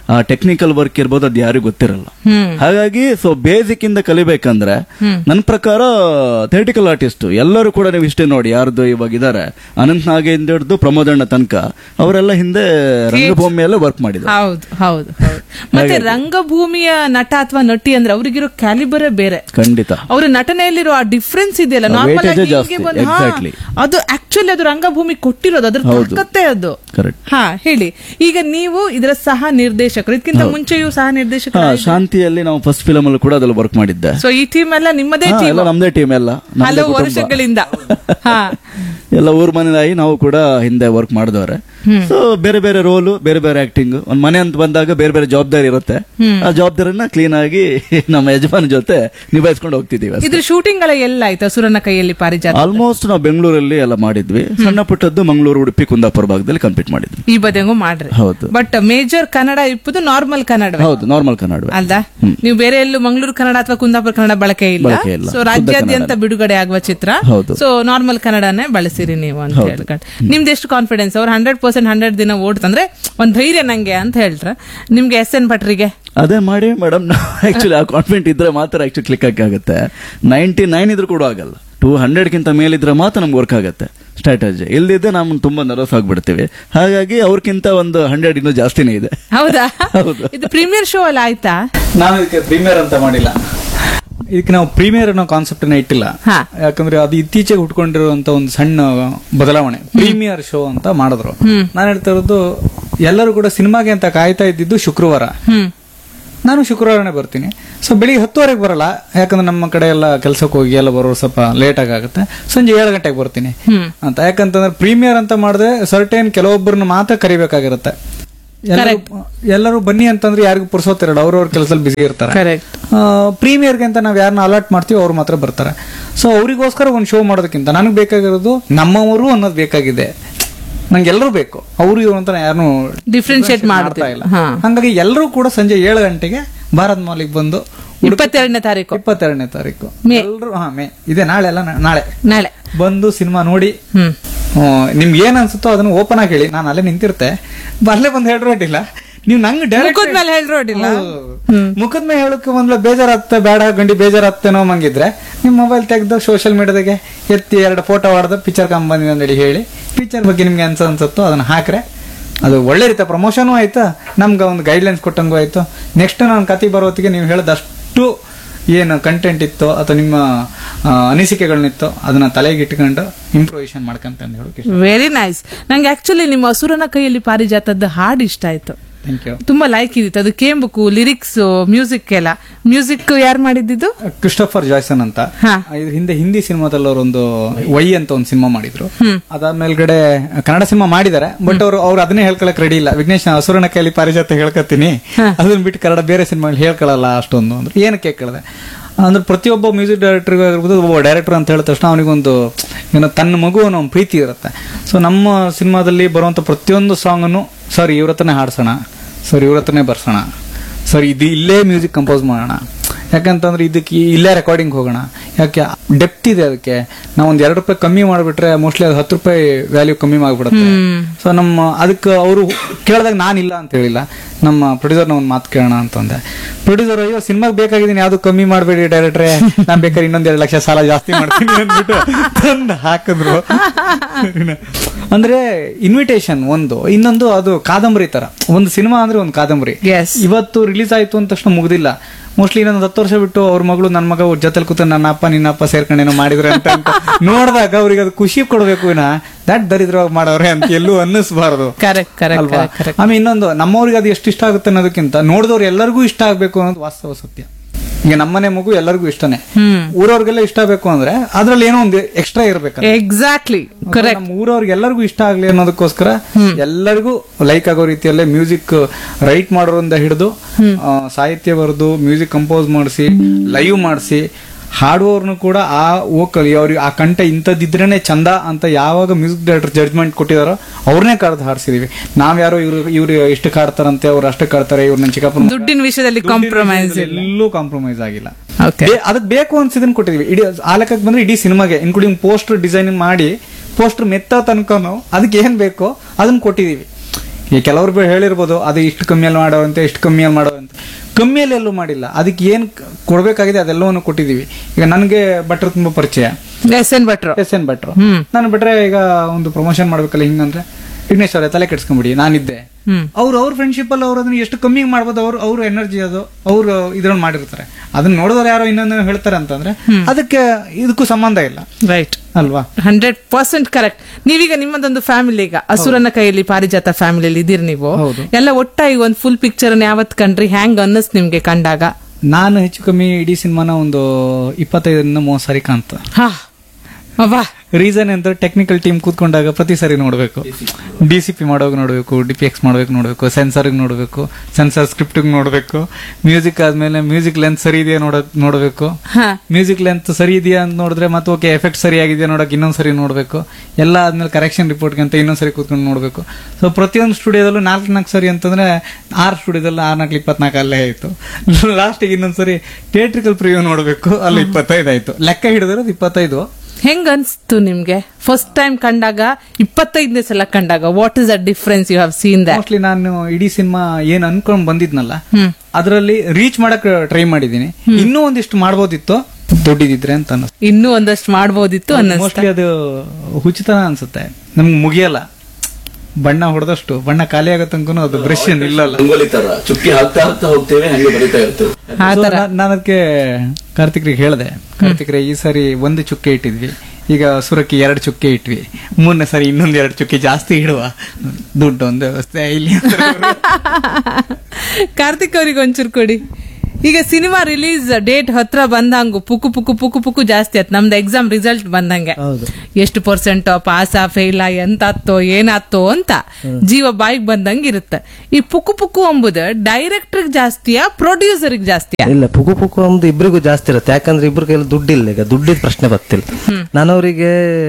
ಆ ಟೆಕ್ನಿಕಲ್ ವರ್ಕ್ ಇರ್ಬೋದು ಅದು ಯಾರಿಗೂ ಗೊತ್ತಿರಲ್ಲ ಹಾಗಾಗಿ ಸೊ ಬೇಸಿಕ್ ಇಂದ ಕಲಿಬೇಕಂದ್ರೆ ನನ್ನ ಪ್ರಕಾರ ಥಿಯೇಟಿಕಲ್ ಆರ್ಟಿಸ್ಟ್ ಎಲ್ಲರೂ ಕೂಡ ನೀವು ಇಷ್ಟೇ ನೋಡಿ ಯಾರ್ದು ಇವಾಗ ಇದಾರೆ ಅನಂತ್ ನಾಗೇಂದ್ರ ಹಿಡಿದು ಪ್ರಮೋದಣ್ಣ ತನಕ ಅವರೆಲ್ಲ ಹಿಂದೆ ರಂಗಭೂಮಿಯಲ್ಲೇ ವರ್ಕ್ ಮಾಡಿದ್ದಾರೆ ಹೌದು ಹೌದು ಹೌದು ಮತ್ತೆ ರಂಗಭೂಮಿಯ ನಟ ಅಥವಾ ನಟಿ ಅಂದ್ರೆ ಅವ್ರಿಗಿರೋ ಕ್ಯಾಲಿಬರೇ ಬೇರೆ ಖಂಡಿತ ಅವ್ರ ನಟನೆಯಲ್ಲಿರೋ ಆ ಡಿಫ್ರೆನ್ಸ್ ಇದೆಯಲ್ಲ ಆ ನಾರ್ಮಲ್ weightage ಜಾಸ್ತಿ, exactly. ಅದು ಆಕ್ಚುಲಿ ಅದು ರಂಗಭೂಮಿ ಕೊಟ್ಟಿರೋದು ಅದ್ರ ಹೌದು. ತಾಕತ್ತೆ ಅದು Correct. ಹಾ ಹೇಳಿ ಈಗ ನೀವು ಇದರ ಸಹ ನಿರ್ದೇಶಕರು ಇದಕ್ಕಿಂತ ಮುಂಚೆಯೂ ಸಹ ಹಾ ನಿರ್ದೇಶಕರು ಶಾಂತಿಯಲ್ಲಿ ನಾವು ಫಸ್ಟ್ ಫಿಲಮ್ ಅಲ್ಲೂ ಕೂಡ ಅದ್ರಲ್ಲಿ ವರ್ಕ್ ಮಾಡಿದ್ದೆ ಸೊ ಈ ಟೀಮ್ ಎಲ್ಲ ನಿಮ್ಮದೇ ಹಾ, ಟೀಮ್ ಎಲ್ಲ ನಮ್ದೇ ಟೀಮ್ ಎಲ್ಲ ನಮ್ದೇ ಹಲವು ಕುಟುಂಬ. ವರ್ಷಗಳಿಂದ ಹಾ ಎಲ್ಲ ಊರ್ ಮನೆಯಾಗಿ ನಾವು ಕೂಡ ಹಿಂದೆ ವರ್ಕ್ ಮಾಡಿದವ್ರೆ ಸೊ ಬೇರೆ ಬೇರೆ ರೋಲು ಬೇರೆ ಬೇರೆ ಆಕ್ಟಿಂಗ್ ಒಂದ್ ಮನೆ ಅಂತ ಬಂದಾಗ ಬೇರೆ ಬೇರೆ ಜವಾಬ್ದಾರಿ ಇರುತ್ತೆ ಆ ಜವಾಬ್ದಾರಿನ ಕ್ಲೀನ್ ಆಗಿ ನಮ್ಮ ಯಜಮಾನ್ ಜೊತೆ ನಿಭಾಯಿಸ್ಕೊಂಡು ಹೋಗ್ತಿದೀವಿ ಇದ್ರ ಶೂಟಿಂಗ್ ಎಲ್ಲ ಎಲ್ಲ ಆಯ್ತಾ ಸುರನ ಕೈಯಲ್ಲಿ ಪಾರಿಜಾತ ಆಲ್ಮೋಸ್ಟ್ ನಾವು ಬೆಂಗಳೂರಲ್ಲಿ ಎಲ್ಲ ಮಾಡಿದ್ವಿ ಸಣ್ಣ ಪುಟ್ಟದ್ದು ಮಂಗಳೂರು ಉಡುಪಿ ಕುಂದಾಪುರ ಭಾಗದಲ್ಲಿ ಕಂಪ್ಲೀಟ್ ಮಾಡಿದ್ವಿ ಈ ಬದಿಯಂಗೂ ಮಾಡ್ರಿ ಹೌದು. ಬಟ್ ಮೇಜರ್ ಕನ್ನಡ ಇಪ್ಪದು ನಾರ್ಮಲ್ ಕನ್ನಡ ಹೌದು ನಾರ್ಮಲ್ ಕನ್ನಡ ಅಲ್ದಾ ನೀವು ಬೇರೆ ಎಲ್ಲೂ ಮಂಗಳೂರು ಕನ್ನಡ ಅಥವಾ ಕುಂದಾಪುರ ಕನ್ನಡ ಬಳಕೆ ಇಲ್ಲ ಬಳಕೆ ಇಲ್ಲ. ಸೊ ಶುದ್ಧ ರಾಜ್ಯಾದ್ಯಂತ ಕನ್ನಡ. ಬಿಡುಗಡೆ ಆಗುವ ಚಿತ್ರ ಹೌದು. ಸೊ ನಾರ್ಮಲ್ ಕನ್ನಡನೇ ಬಳಸಿರಿ ನೀವು ಅಂತ ಹೇಳ್ಕೊಂಡು ನಿಮ್ದು ಎಷ್ಟು ಕಾನ್ಫಿಡೆನ್ಸ್ ಅವ್ರು ಹಂಡ್ರೆಡ್ ಪರ್ಸೆಂಟ್ ಹಂಡ್ರೆಡ್ ದಿನ ಓಡ್ತಂದ್ರೆ ಒಂದ್ ಧೈರ್ಯ ನಂಗೆ ಅಂತ ಹೇಳ್ರ ನಿಮ್ಗೆ ಎಸ್ ಎನ್ ಭಟ್ರಿಗೆ ಅದೇ ಮಾಡಿ ಮೇಡಮ್ ಆಕ್ಚುಲಿ ಆ ಕಾನ್ಫಿಡೆಂಟ್ ಇದ್ರೆ ಮಾತ್ರ ಆಕ್ಚುಲಿ ಕ್ಲಿಕ್ ಆಗುತ್ತೆ ನೈಂಟಿ ನೈನ್ ಇದ್ರೂ ಕೂಡ ಆಗಲ್ಲ ಟೂ ಹಂಡ್ರೆಡ್ಗಿಂತ ಮೇಲಿದ್ರೆ ಮಾತ್ರ ನಮ್ಗೆ ವರ್ಕ್ ಆಗುತ್ತೆ ಸ್ಟ್ರಾಟಜಿ ಇಲ್ದಿದ್ದೆ ನಾವು ತುಂಬಾ ನರ್ವಸ್ ಆಗ್ಬಿಡ್ತೀವಿ ಹಾಗಾಗಿ ಅವ್ರಕ್ಕಿಂತ ಒಂದು ಹಂಡ್ರೆಡ್ ಇನ್ನೂ ಜಾಸ್ತಿನೇ ಇದೆ ಹೌದಾ ಹೌದು. ಇದು ಪ್ರೀಮಿಯರ್ ಶೋ ಅಲ್ಲ ಆಯ್ತಾ ನಾವು ಇದಕ್ಕೆ ಪ್ರೀಮಿಯರ್ ಅಂತ ಮಾಡಿಲ್ಲ ಇದಕ್ಕೆ ನಾವು ಪ್ರೀಮಿಯರ್ ಅನ್ನೋ ಕಾನ್ಸೆಪ್ಟ್ ನ ಇಟ್ಟಿಲ್ಲ ಹಾ. ಯಾಕಂದ್ರೆ ಅದು ಇತ್ತೀಚೆಗೆ ಹುಟ್ಕೊಂಡಿರುವಂತ ಒಂದು ಸಣ್ಣ ಬದಲಾವಣೆ ಪ್ರೀಮಿಯರ್ ಶೋ ಅಂತ ಮಾಡಿದ್ರು ನಾನು ಹೇಳ್ತಾ ಇರೋದು ಎಲ್ಲರೂ ಕೂಡ ಸಿನಿಮಾಗೆ ಅಂತ ಕಾಯ್ತಾ ಇದ್ದಿದ್ದು ಶುಕ್ರವಾರ ಹ್ಮ್ ನಾನು ಶುಕ್ರವಾರನೇ ಬರ್ತೀನಿ ಸೊ ಬೆಳಿಗ್ಗೆ ಹತ್ತುವರೆಗೆ ಬರಲ್ಲ ಯಾಕಂದ್ರೆ ನಮ್ಮ ಕಡೆ ಎಲ್ಲ ಕೆಲ್ಸಕ್ಕೆ ಹೋಗಿ ಎಲ್ಲ ಬರೋರು ಸ್ವಲ್ಪ ಲೇಟ್ ಆಗುತ್ತೆ ಸಂಜೆ ಏಳು ಗಂಟೆಗೆ ಬರ್ತೀನಿ ಅಂತ ಯಾಕಂತಂದ್ರೆ ಪ್ರೀಮಿಯರ್ ಅಂತ ಮಾಡಿದ್ರೆ ಸರ್ಟೇನ್ ಕೆಲವೊಬ್ಬರನ್ನ ಮಾತ್ರ ಕರಿಬೇಕಾಗಿರುತ್ತೆ ಎಲ್ಲರೂ ಎಲ್ಲರೂ ಬನ್ನಿ ಅಂತಂದ್ರೆ ಯಾರಿಗೂ ಪುರ್ಸೋತಿರಲ್ಲ ಅವ್ರವ್ರ ಕೆಲಸದಲ್ಲಿ ಬಿಸಿ ಇರ್ತಾರೆ ಕರೆಕ್ಟ್ ಪ್ರೀಮಿಯರ್ಗೆ ಅಂತ ನಾವು ಯಾರನ್ನ ಅಲರ್ಟ್ ಮಾಡ್ತೀವಿ ಅವ್ರು ಮಾತ್ರ ಬರ್ತಾರೆ ಸೊ ಅವರಿಗೋಸ್ಕರ ಒಂದು ಶೋ ಮಾಡೋದಕ್ಕಿಂತ ನನಗೆ ಬೇಕಾಗಿರೋದು ನಮ್ಮವರು ಅನ್ನೋದು ಬೇಕಾಗಿದೆ ನಂಗೆ ಎಲ್ಲರೂ ಬೇಕು ಅವರು ಇವರು ಅಂತ ಯಾರನ್ನು Differentiate ಮಾಡ್ತಾ ಇಲ್ಲ ಹಾ. ಹಂಗಾಗಿ ಎಲ್ಲರೂ ಕೂಡ ಸಂಜೆ ಏಳು ಗಂಟೆಗೆ ಭಾರತ್ ಮಾಲಿಗೆ ಬಂದು ಇಪ್ಪತ್ತೆರಡನೇ ತಾರೀಕು ಇಪ್ಪತ್ತೆರಡನೇ ತಾರೀಕು ಮೇ. ಎಲ್ಲರೂ ಹಾ ಮೇ ಇದೆ ನಾಳೆ ಅಲ್ಲ ನಾ- ನಾಳೆ ನಾಳೆ ಬಂದು ಸಿನಿಮಾ ನೋಡಿ ಹ್ಮ್ ಹ್ಮ್, ನಿಮ್ಗೆ ಏನ್ ಅನ್ಸುತ್ತೋ ಅದನ್ನ ಓಪನ್ ಆಗಿ ಹೇಳಿ ನಾನು ಅಲ್ಲೇ ನಿಂತಿರ್ತೆ ಅಲ್ಲೇ ಬಂದು ಹೇಳ್ರೋಟಿಲ್ಲ ನೀವು ನಂಗೆ ಡೈರೆಕ್ಟ್ ಮುಖದ ಮೇಲೆ ಹೇಳ್ರೋಡಿಲ್ಲ ಮುಖದ ಮೇಲೆ ಹೇಳಕ್ಕೆ ಒಂದ್ಲ ಬೇಜಾರಾಗ್ತೆ ಬೇಡ ಗಂಡಿ ಬೇಜಾರಾಗ್ತೇನೋ ಮಂಗಿದ್ರೆ ನಿಮ್ ಮೊಬೈಲ್ ತೆಗ್ದು ಸೋಷಿಯಲ್ ಮೀಡಿಯಾದಾಗೆ ಎತ್ತಿ ಎರಡು ಫೋಟೋ ಹೊಡೆದು ಪಿಕ್ಚರ್ ಕಂಬಂದಿದೆ ಅಂತೇಳಿ ಹೇಳಿ ಪಿಕ್ಚರ್ ಬಗ್ಗೆ ನಿಮ್ಗೆ ಅನ್ಸ ಅನ್ಸುತ್ತೋ ಅದನ್ನ ಹಾಕ್ರೆ ಅದು ಒಳ್ಳೆ ರೀತಿ ಪ್ರಮೋಷನ್ ಆಯ್ತಾ ನಮ್ಗೆ ಒಂದು ಗೈಡ್ಲೈನ್ಸ್ ಕೊಟ್ಟಂಗೂ ಆಯ್ತು ನೆಕ್ಸ್ಟ್ ನಾನು ಕತೆ ಬರೋತ್ತಿಗೆ ನೀವು ಹೇಳದಷ್ಟು ಏನು ಕಂಟೆಂಟ್ ಇತ್ತು ಅಥವಾ ನಿಮ್ಮ ಆ, ಅನಿಸಿಕೆಗಳನ್ನಿತ್ತು ಅದನ್ನ ತಲೆಗೆ ಇಟ್ಕೊಂಡು ಇಂಪ್ರೂವೇಷನ್ ಮಾಡ್ಕಂತ ಹೇಳೋಕೆ ವೆರಿ ನೈಸ್ ನಂಗೆ ಆಕ್ಚುಲಿ ನಿಮ್ಮ ಹಸುರನ ಕೈಯಲ್ಲಿ ಪಾರಿಜಾತದ ಹಾಡು ಇಷ್ಟ ಆಯ್ತು ಥ್ಯಾಂಕ್ ಯು ತುಂಬಾ ಲೈಕ್ ಇದಿತ್ತು ಅದು ಕೇಂಬುಕು ಲಿರಿಕ್ಸ್ ಮ್ಯೂಸಿಕ್ ಎಲ್ಲ ಮ್ಯೂಸಿಕ್ ಯಾರು ಮಾಡಿದ್ದು ಕ್ರಿಸ್ಟೋಫರ್ ಜಾಯ್ಸನ್ ಅಂತ ಹಾ. ಇದ್ರ ಹಿಂದೆ ಹಿಂದಿ ಸಿನಿಮಾದಲ್ಲಿ ಅವರೊಂದು ವೈ ಅಂತ ಒಂದು ಸಿನಿಮಾ ಮಾಡಿದ್ರು ಅದಾದ್ಮೇಲ್ಗಡೆ ಕನ್ನಡ ಸಿನಿಮಾ ಮಾಡಿದ್ದಾರೆ ಬಟ್ ಅವರು ಅವ್ರು ಅದನ್ನೇ ಹೇಳ್ಕೊಳಕ್ ರೆಡಿ ಇಲ್ಲ ವಿಘ್ನೇಶ್ ನಾನು ಹಸುರನ ಕೈಲಿ ಪಾರಿಜಾತ ಹೇಳ್ಕೊತೀನಿ ಅದನ್ನ ಬಿಟ್ಟು ಕನ್ನಡ ಬೇರೆ ಸಿನಿಮಾ ಹೇಳ್ಕೊಳಲ್ಲ ಅಷ್ಟೊಂದು ಅಂದ್ರೆ ಏನಕ್ಕೆ ಕೇಳಿದೆ ಅಂದ್ರೆ ಪ್ರತಿಯೊಬ್ಬ ಮ್ಯೂಸಿಕ್ ಡೈರೆಕ್ಟರ್ ಆಗಿರ್ಬೋದು ಒಬ್ಬ ಡೈರೆಕ್ಟರ್ ಅಂತ ಹೇಳಿದ ತಕ್ಷಣ ಅವನಿಗೊಂದು ಏನೋ ತನ್ನ ಮಗು ಅನ್ನೋ ಒಂದು ಪ್ರೀತಿ ಇರುತ್ತೆ ಸೊ ನಮ್ಮ ಸಿನಿಮಾದಲ್ಲಿ ಬರುವಂತ ಪ್ರತಿಯೊಂದು ಸಾಂಗನ್ನು ಸರ್ ಇವ್ರ ಹತ್ರನೇ ಹಾಡ್ಸೋಣ ಸರ್ ಇವ್ರ ಹತ್ರನೇ ಬರ್ಸೋಣ ಸರ್ ಇದು ಇಲ್ಲೇ ಮ್ಯೂಸಿಕ್ ಕಂಪೋಸ್ ಮಾಡೋಣ ಯಾಕಂತಂದ್ರೆ ಇದಕ್ಕೆ ಇಲ್ಲೇ ರೆಕಾರ್ಡಿಂಗ್ ಹೋಗೋಣ ಯಾಕೆ ಡೆಪ್ತ್ ಇದೆ ಅದಕ್ಕೆ ನಾವು ಒಂದ್ ಎರಡು ರೂಪಾಯಿ ಕಮ್ಮಿ ಮಾಡಿಬಿಟ್ರೆ ಮೋಸ್ಟ್ಲಿ ಅದು ಹತ್ತು ರೂಪಾಯಿ ವ್ಯಾಲ್ಯೂ ಕಮ್ಮಿ ಮಾಡ್ಬಿಡುತ್ತೆ ಸೊ ನಮ್ಮ ಅದಕ್ಕೆ ಅವರು ಕೇಳಿದಾಗ ನಾನಿಲ್ಲ ಅಂತ ಹೇಳಿಲ್ಲ ನಮ್ಮ ಪ್ರೊಡ್ಯೂಸರ್ನ ಒಂದು ಮಾತು ಕೇಳೋಣ ಅಂತಂದೆ ಪ್ರೊಡ್ಯೂಸರ್ ಅಯ್ಯೋ ಸಿನಿಮಾಗೆ ಬೇಕಾಗಿದ್ದೀನಿ ಯಾವ್ದು ಕಮ್ಮಿ ಮಾಡಬೇಡಿ ಡೈರೆಕ್ಟ್ರೆ ನಾನ್ ಬೇಕಾದ್ರೆ ಇನ್ನೊಂದ್ ಎರಡು ಲಕ್ಷ ಸಾಲ ಜಾಸ್ತಿ ಮಾಡ್ತೀನಿ ಅಂದ್ಬಿಟ್ಟು ತಂದು ಹಾಕಿದ್ರು ಸರಿನಾ? ಅಂದ್ರೆ ಇನ್ವಿಟೇಷನ್ ಒಂದು ಇನ್ನೊಂದು ಅದು ಕಾದಂಬರಿ ತರ ಒಂದು ಸಿನಿಮಾ ಅಂದ್ರೆ ಒಂದು ಕಾದಂಬರಿ Yes. ಇವತ್ತು ರಿಲೀಸ್ ಆಯ್ತು ಅಂದ ತಕ್ಷಣ ಮುಗ್ದಿಲ್ಲ ಮೋಸ್ಟ್ಲಿ ಇನ್ನೊಂದು ಹತ್ತು ವರ್ಷ ಬಿಟ್ಟು ಅವ್ರ ಮಗಳು ನನ್ನ ಮಗ ಜೊತೆಲಿ ಕೂತು ನನ್ನ ಅಪ್ಪ ನಿನ್ನ ಅಪ್ಪ ಸೇರ್ಕೊಂಡೇನೋ ಮಾಡಿದ್ರೆ ಅಂತ ಅಂತ ನೋಡಿದಾಗ ಅವ್ರಿಗೆ ಅದು ಖುಷಿ ಕೊಡ್ಬೇಕು ವಿನ ದಟ್ ದರಿದ್ರವಾಗಿ ಮಾಡವ್ರೆ ಅಂತ ಎಲ್ಲೂ ಅನ್ನಿಸ್ಬಾರ್ದು ಕರೆಕ್ಟ್ ಕರೆಕ್ಟ್ ಅಲ್ವಾ ಕರೆಕ್ಟ್ ಕರೆಕ್ಟ್ ಆಮೇಲೆ ಇನ್ನೊಂದು ನಮ್ಮವ್ರಿಗೆ ಅದು ಎಷ್ಟು ಇಷ್ಟ ಆಗುತ್ತೆ ಅನ್ನೋದಕ್ಕಿಂತ ನೋಡಿದವ್ರು ಎಲ್ಲರಿಗೂ ಇಷ್ಟ ಆಗ್ಬೇಕು ಅನ್ನೋದು ವಾಸ್ತವ ಸತ್ಯ ಈಗ ನಮ್ಮನೆ ಮಗು ಎಲ್ಲರಿಗೂ ಇಷ್ಟನೇ ಊರವ್ರಿಗೆಲ್ಲ ಇಷ್ಟ ಬೇಕು ಅಂದ್ರೆ ಅದ್ರಲ್ಲಿ ಏನೋ ಒಂದು ಎಕ್ಸ್ಟ್ರಾ ಇರ್ಬೇಕು ಎಕ್ಸಾಕ್ಟ್ಲಿ ಕರೆಕ್ಟ್ ನಮ್ಮ ಊರವ್ರಿಗೆ ಎಲ್ಲರಿಗೂ ಇಷ್ಟ ಆಗ್ಲಿ ಅನ್ನೋದಕ್ಕೋಸ್ಕರ ಎಲ್ಲರಿಗೂ ಲೈಕ್ ಆಗೋ ರೀತಿಯಲ್ಲೇ ಮ್ಯೂಸಿಕ್ ರೈಟ್ ಮಾಡೋರಿಂದ ಹಿಡಿದು ಆ, ಸಾಹಿತ್ಯ ಬರೆದು ಮ್ಯೂಸಿಕ್ ಕಂಪೋಸ್ ಮಾಡಿಸಿ ಲೈವ್ ಮಾಡಿಸಿ ಹಾಡುವವ್ರನ್ನು ಕೂಡ ಆ ವೋಕಲ್ ಅವ್ರಿಗೆ ಆ ಕಂಠ ಇಂಥದ್ದಿದ್ರೇನೆ ಚಂದ ಅಂತ ಯಾವಾಗ ಮ್ಯೂಸಿಕ್ ಡೈರೆಕ್ಟರ್ ಜಡ್ಜ್ಮೆಂಟ್ ಕೊಟ್ಟಿದಾರೋ ಅವ್ರನ್ನೇ ಕರೆದು ಹಾಡ್ಸಿದೀವಿ ನಾವ್ ಯಾರೋ ಇವ್ರು ಇವ್ರು ಇಷ್ಟು ಕಾಡ್ತಾರಂತೆ ಅವ್ರು ಅಷ್ಟು ಕಾಡ್ತಾರೆ ಇವ್ರು ನನ್ನ ಚಿಕ್ಕಪ್ಪ ದುಡ್ಡಿನ ವಿಷಯದಲ್ಲಿ ಕಾಂಪ್ರಮೈಸ್ ಇಲ್ಲ ಎಲ್ಲೂ ಕಾಂಪ್ರಮೈಸ್ ಆಗಿಲ್ಲ ಓಕೆ ಬೇ- ಅದಕ್ಕೆ ಬೇಕು ಅನ್ಸಿದನ್ ಕೊಟ್ಟಿದ್ವಿ ಇಡೀ ಆ ಲೆಕ್ಕಕ್ಕೆ ಬಂದ್ರೆ ಇಡೀ ಸಿನಿಮಾಗೆ ಇನ್ಕ್ಲೂಡಿಂಗ್ ಪೋಸ್ಟರ್ ಡಿಸೈನ್ ಮಾಡಿ ಪೋಸ್ಟರ್ ಮೆತ್ತ ತನಕ ಅದಕ್ಕೆ ಏನ್ ಬೇಕೋ ಅದನ್ನ ಕೊಟ್ಟಿದೀವಿ ಈಗ ಕೆಲವರು ಬಿ ಹೇಳಿರ್ಬೋದು ಅದು ಇಷ್ಟು ಕಮ್ಮಿಯಲ್ಲಿ ಮಾಡೋವಂತೆ ಇಷ್ಟು ಕಮ್ಮಿಯಲ್ಲಿ ಮಾಡೋವಂತೆ ಕಮ್ಮಿಯಲ್ಲಿ ಎಲ್ಲೂ ಮಾಡಿಲ್ಲ ಅದಕ್ಕೆ ಏನು ಕೊಡಬೇಕಾಗಿದೆ ಅದೆಲ್ಲವನ್ನು ಕೊಟ್ಟಿದ್ದೀವಿ ಈಗ ನನಗೆ ಭಟ್ರು ತುಂಬ ಪರಿಚಯ ಎಸ್ ಎನ್ ಭಟ್ರು ಎಸ್ ಎನ್ ಭಟ್ರು ನಾನು ಬಿಟ್ರೆ ಈಗ ಒಂದು ಪ್ರಮೋಷನ್ ಮಾಡ್ಬೇಕಲ್ಲ ಹಿಂಗಂದ್ರೆ ವಿಘ್ನೇಶ್ ಅವರೇ ತಲೆ ಕೆಡ್ಸ್ಕೊಂಬಿಡಿ ನಾನಿದ್ದೆ ಹ್ಮ್. ಅವ್ರು ಅವ್ರ ಫ್ರೆಂಡ್ಶಿಪ್ ಅಲ್ಲಿ ಅವ್ರು ಅದನ್ನ ಎಷ್ಟು ಕಮ್ಮಿ ಮಾಡ್ಬೋದು ಅವ್ರು ಅವ್ರ ಎನರ್ಜಿ ಅದು ಅವ್ರು ಇದ್ರಲ್ಲಿ ಮಾಡಿರ್ತಾರೆ ಅದನ್ನ ನೋಡಿದವ್ರು ಯಾರೋ ಇನ್ನೊಂದು ಹೇಳ್ತಾರೆ ಅಂತಂದ್ರೆ ಅದಕ್ಕೆ ಇದಕ್ಕೂ ಸಂಬಂಧ ಇಲ್ಲ ರೈಟ್ ಅಲ್ವಾ ಹಂಡ್ರೆಡ್ ಪರ್ಸೆಂಟ್ ಕರೆಕ್ಟ್ ನೀವೀಗ ನಿಮ್ಮದೊಂದು ಫ್ಯಾಮಿಲಿ ಈಗ ಹಸುರನ ಕೈಯಲ್ಲಿ ಪಾರಿಜಾತ ಫ್ಯಾಮಿಲಿಯಲ್ಲಿ ಇದೀರಿ ನೀವು ಹೌದು. ಎಲ್ಲ ಒಟ್ಟಾಗಿ ಒಂದು ಫುಲ್ ಪಿಕ್ಚರ್ ಯಾವತ್ ಕಂಡ್ರಿ ಹ್ಯಾಂಗ್ ಅನ್ನಿಸ್ ನಿಮ್ಗೆ ಕಂಡಾಗ ನಾನು ಹೆಚ್ಚು ಕಮ್ಮಿ ಇಡೀ ಸಿನಿಮಾನ ಒಂದು ಇಪ್ಪತ್ತೈದರಿಂದ ಮೂವತ್ತು ಸಾರಿ ಕಾಣ್ತ ಹಾ ಅಬ್ಬಾ ರೀಸನ್ ಅಂತ ಟೆಕ್ನಿಕಲ್ ಟೀಮ್ ಕೂತ್ಕೊಂಡಾಗ ಪ್ರತಿ ಸಾರಿ ನೋಡಬೇಕು ಡಿ ಸಿ ಪಿ ಮಾಡೋವಾಗ ನೋಡಬೇಕು ಡಿ ಪಿ ಎಕ್ಸ್ ಮಾಡೋಕೆ ನೋಡಬೇಕು ಸೆನ್ಸರ್ಗೆ ನೋಡಬೇಕು ಸೆನ್ಸರ್ ಸ್ಕ್ರಿಪ್ಟಿಗೆ ನೋಡಬೇಕು ಮ್ಯೂಸಿಕ್ ಆದ್ಮೇಲೆ ಮ್ಯೂಸಿಕ್ ಲೆಂತ್ ಸರಿ ಇದೆಯಾ ನೋಡ ನೋಡಬೇಕು ಹಾ ಮ್ಯೂಸಿಕ್ ಲೆಂತ್ ಸರಿ ಇದೆಯಾ ಅಂತ ನೋಡಿದ್ರೆ ಮತ್ತೆ ಓಕೆ ಎಫೆಕ್ಟ್ ಸರಿಯಾಗಿದೆಯಾ ನೋಡಕ್ ಇನ್ನೊಂದ್ ಸರಿ ನೋಡಬೇಕು ಎಲ್ಲ ಆದ್ಮೇಲೆ ಕರೆಕ್ಷನ್ ರಿಪೋರ್ಟ್ಗೆ ಅಂತ ಇನ್ನೊಂದ್ ಸರಿ ಕೂತ್ಕೊಂಡು ನೋಡಬೇಕು ಸೊ ಪ್ರತಿಯೊಂದು ಸ್ಟುಡಿಯೋದಲ್ಲೂ ನಾಲ್ಕು ನಾಲ್ಕು ಸರಿ ಅಂತಂದ್ರೆ ಆರು ಸ್ಟುಡಿಯೋದಲ್ಲಿ ಆರು ನಾಲ್ಕು ಇಪ್ಪತ್ನಾಲ್ಕು ಅಲ್ಲೇ ಆಯ್ತು ಲಾಸ್ಟಿಗೆ ಇನ್ನೊಂದ್ ಸರಿ ಥಿಯೇಟ್ರಿಕಲ್ ಪ್ರಿವ್ಯೂ ನೋಡಬೇಕು ಅಲ್ಲಿ ಇಪ್ಪತ್ತೈದು ಆಯ್ತು ಲೆಕ್ಕ ಹಿಡಿದಿರೋದು ಇಪ್ಪತ್ತೈದು ಹೆಂಗ್ ಅನ್ಸ್ತು ನಿಮ್ಗೆ ಫಸ್ಟ್ ಟೈಮ್ ಕಂಡಾಗ ಇಪ್ಪತ್ತೈದನೇ ಸಲ ಕಂಡಾಗ what is the difference you have seen that mostly ನಾನು ಇಡೀ ಸಿನಿಮಾ ಏನ್ ಅನ್ಕೊಂಡ್ ಬಂದಿದ್ನಲ್ಲ ಹ್ಮ್ ಅದರಲ್ಲಿ ರೀಚ್ ಮಾಡಕ್ ಟ್ರೈ ಮಾಡಿದೀನಿ ಇನ್ನೂ ಒಂದಿಷ್ಟು ಮಾಡ್ಬೋದಿತ್ತು ದುಡ್ಡಿದ್ರೆ ಅಂತ ಅನ್ನಿಸ್ತು ಇನ್ನೂ ಒಂದಷ್ಟು ಮಾಡ್ಬೋದಿತ್ತು ಅನ್ನಿಸ್ತಾ ಮೋಸ್ಟ್ಲಿ ಅದು ಹುಚಿತನ ಅನ್ಸುತ್ತೆ ನಮ್ಗೆ ಮುಗಿಯಲ್ಲ ಬಣ್ಣ ಹೊಡೆದಷ್ಟು ಬಣ್ಣ ಖಾಲಿ ಆಗೋ ತನಕನೂ ಅದು ಬ್ರಷ್ ನಿಲ್ಲಲ್ಲ ರಂಗೋಲಿ ತರ ಚುಕ್ಕಿ ಹಾಕ್ತಾ ಹಾಕ್ತಾ ಹೋಗ್ತೇವೆ ಹಂಗೆ ಬರೀತಾ ಇರ್ತೇವೆ ಆ So, ತರ ನಾ- ನಾನು ಅದಕ್ಕೆ ಕಾರ್ತಿಕ್ರಿಗೆ ಹೇಳಿದೆ ಕಾರ್ತಿಕ್ರೆ ಈ ಸಾರಿ ಒಂದು ಚುಕ್ಕೆ ಇಟ್ಟಿದ್ವಿ ಈಗ ಸುರಕ್ಕೆ ಎರಡು ಚುಕ್ಕೆ ಇಟ್ವಿ ಮೂರನೇ ಸಾರಿ ಇನ್ನೊಂದ್ ಎರಡು ಚುಕ್ಕೆ ಜಾಸ್ತಿ ಇಡುವ ದುಡ್ಡು ಒಂದು ವ್ಯವಸ್ಥೆ ಇಲ್ಲಿ ಕಾರ್ತಿಕ್ ಅವ್ರಿಗೆ ಒಂಚೂರು ಕೊಡಿ ಈಗ ಸಿನಿಮಾ ರಿಲೀಸ್ ಡೇಟ್ ಹತ್ರ ಬಂದಂಗು ಪುಕು ಪುಕು ಪುಕು ಪುಕು ಜಾಸ್ತಿ ಆಯ್ತು ನಮ್ದು ಎಕ್ಸಾಮ್ ರಿಸಲ್ಟ್ ಬಂದಂಗೆ ಹೌದು ಎಷ್ಟು ಪರ್ಸೆಂಟ್ ಪಾಸ ಫೇಲ ಎಂತಾತ್ತೋ ಏನಾತ್ತೋ ಅಂತ ಜೀವ ಬಾಯಿಗೆ ಬಂದಂಗೆ ಇರುತ್ತೆ ಈ ಪುಕು ಪುಕು ಎಂಬುದು ಡೈರೆಕ್ಟರ್ ಜಾಸ್ತಿಯಾ ಪ್ರೊಡ್ಯೂಸರ್ಗೆ ಜಾಸ್ತಿಯಾ ಇಲ್ಲ ಪುಕು ಪುಕು ಒಂದು ಇಬ್ರಿಗೂ ಜಾಸ್ತಿ ಇರುತ್ತೆ ಯಾಕಂದ್ರೆ ಇಬ್ರ ಕೈಯಲ್ಲಿ ದುಡ್ಡಿಲ್ಲ ಈಗ ದುಡ್ಡಿದ ಪ್ರಶ್ನೆ ಬರ್ತಿಲ್ಲ ನಾನು ಅವರಿಗೆ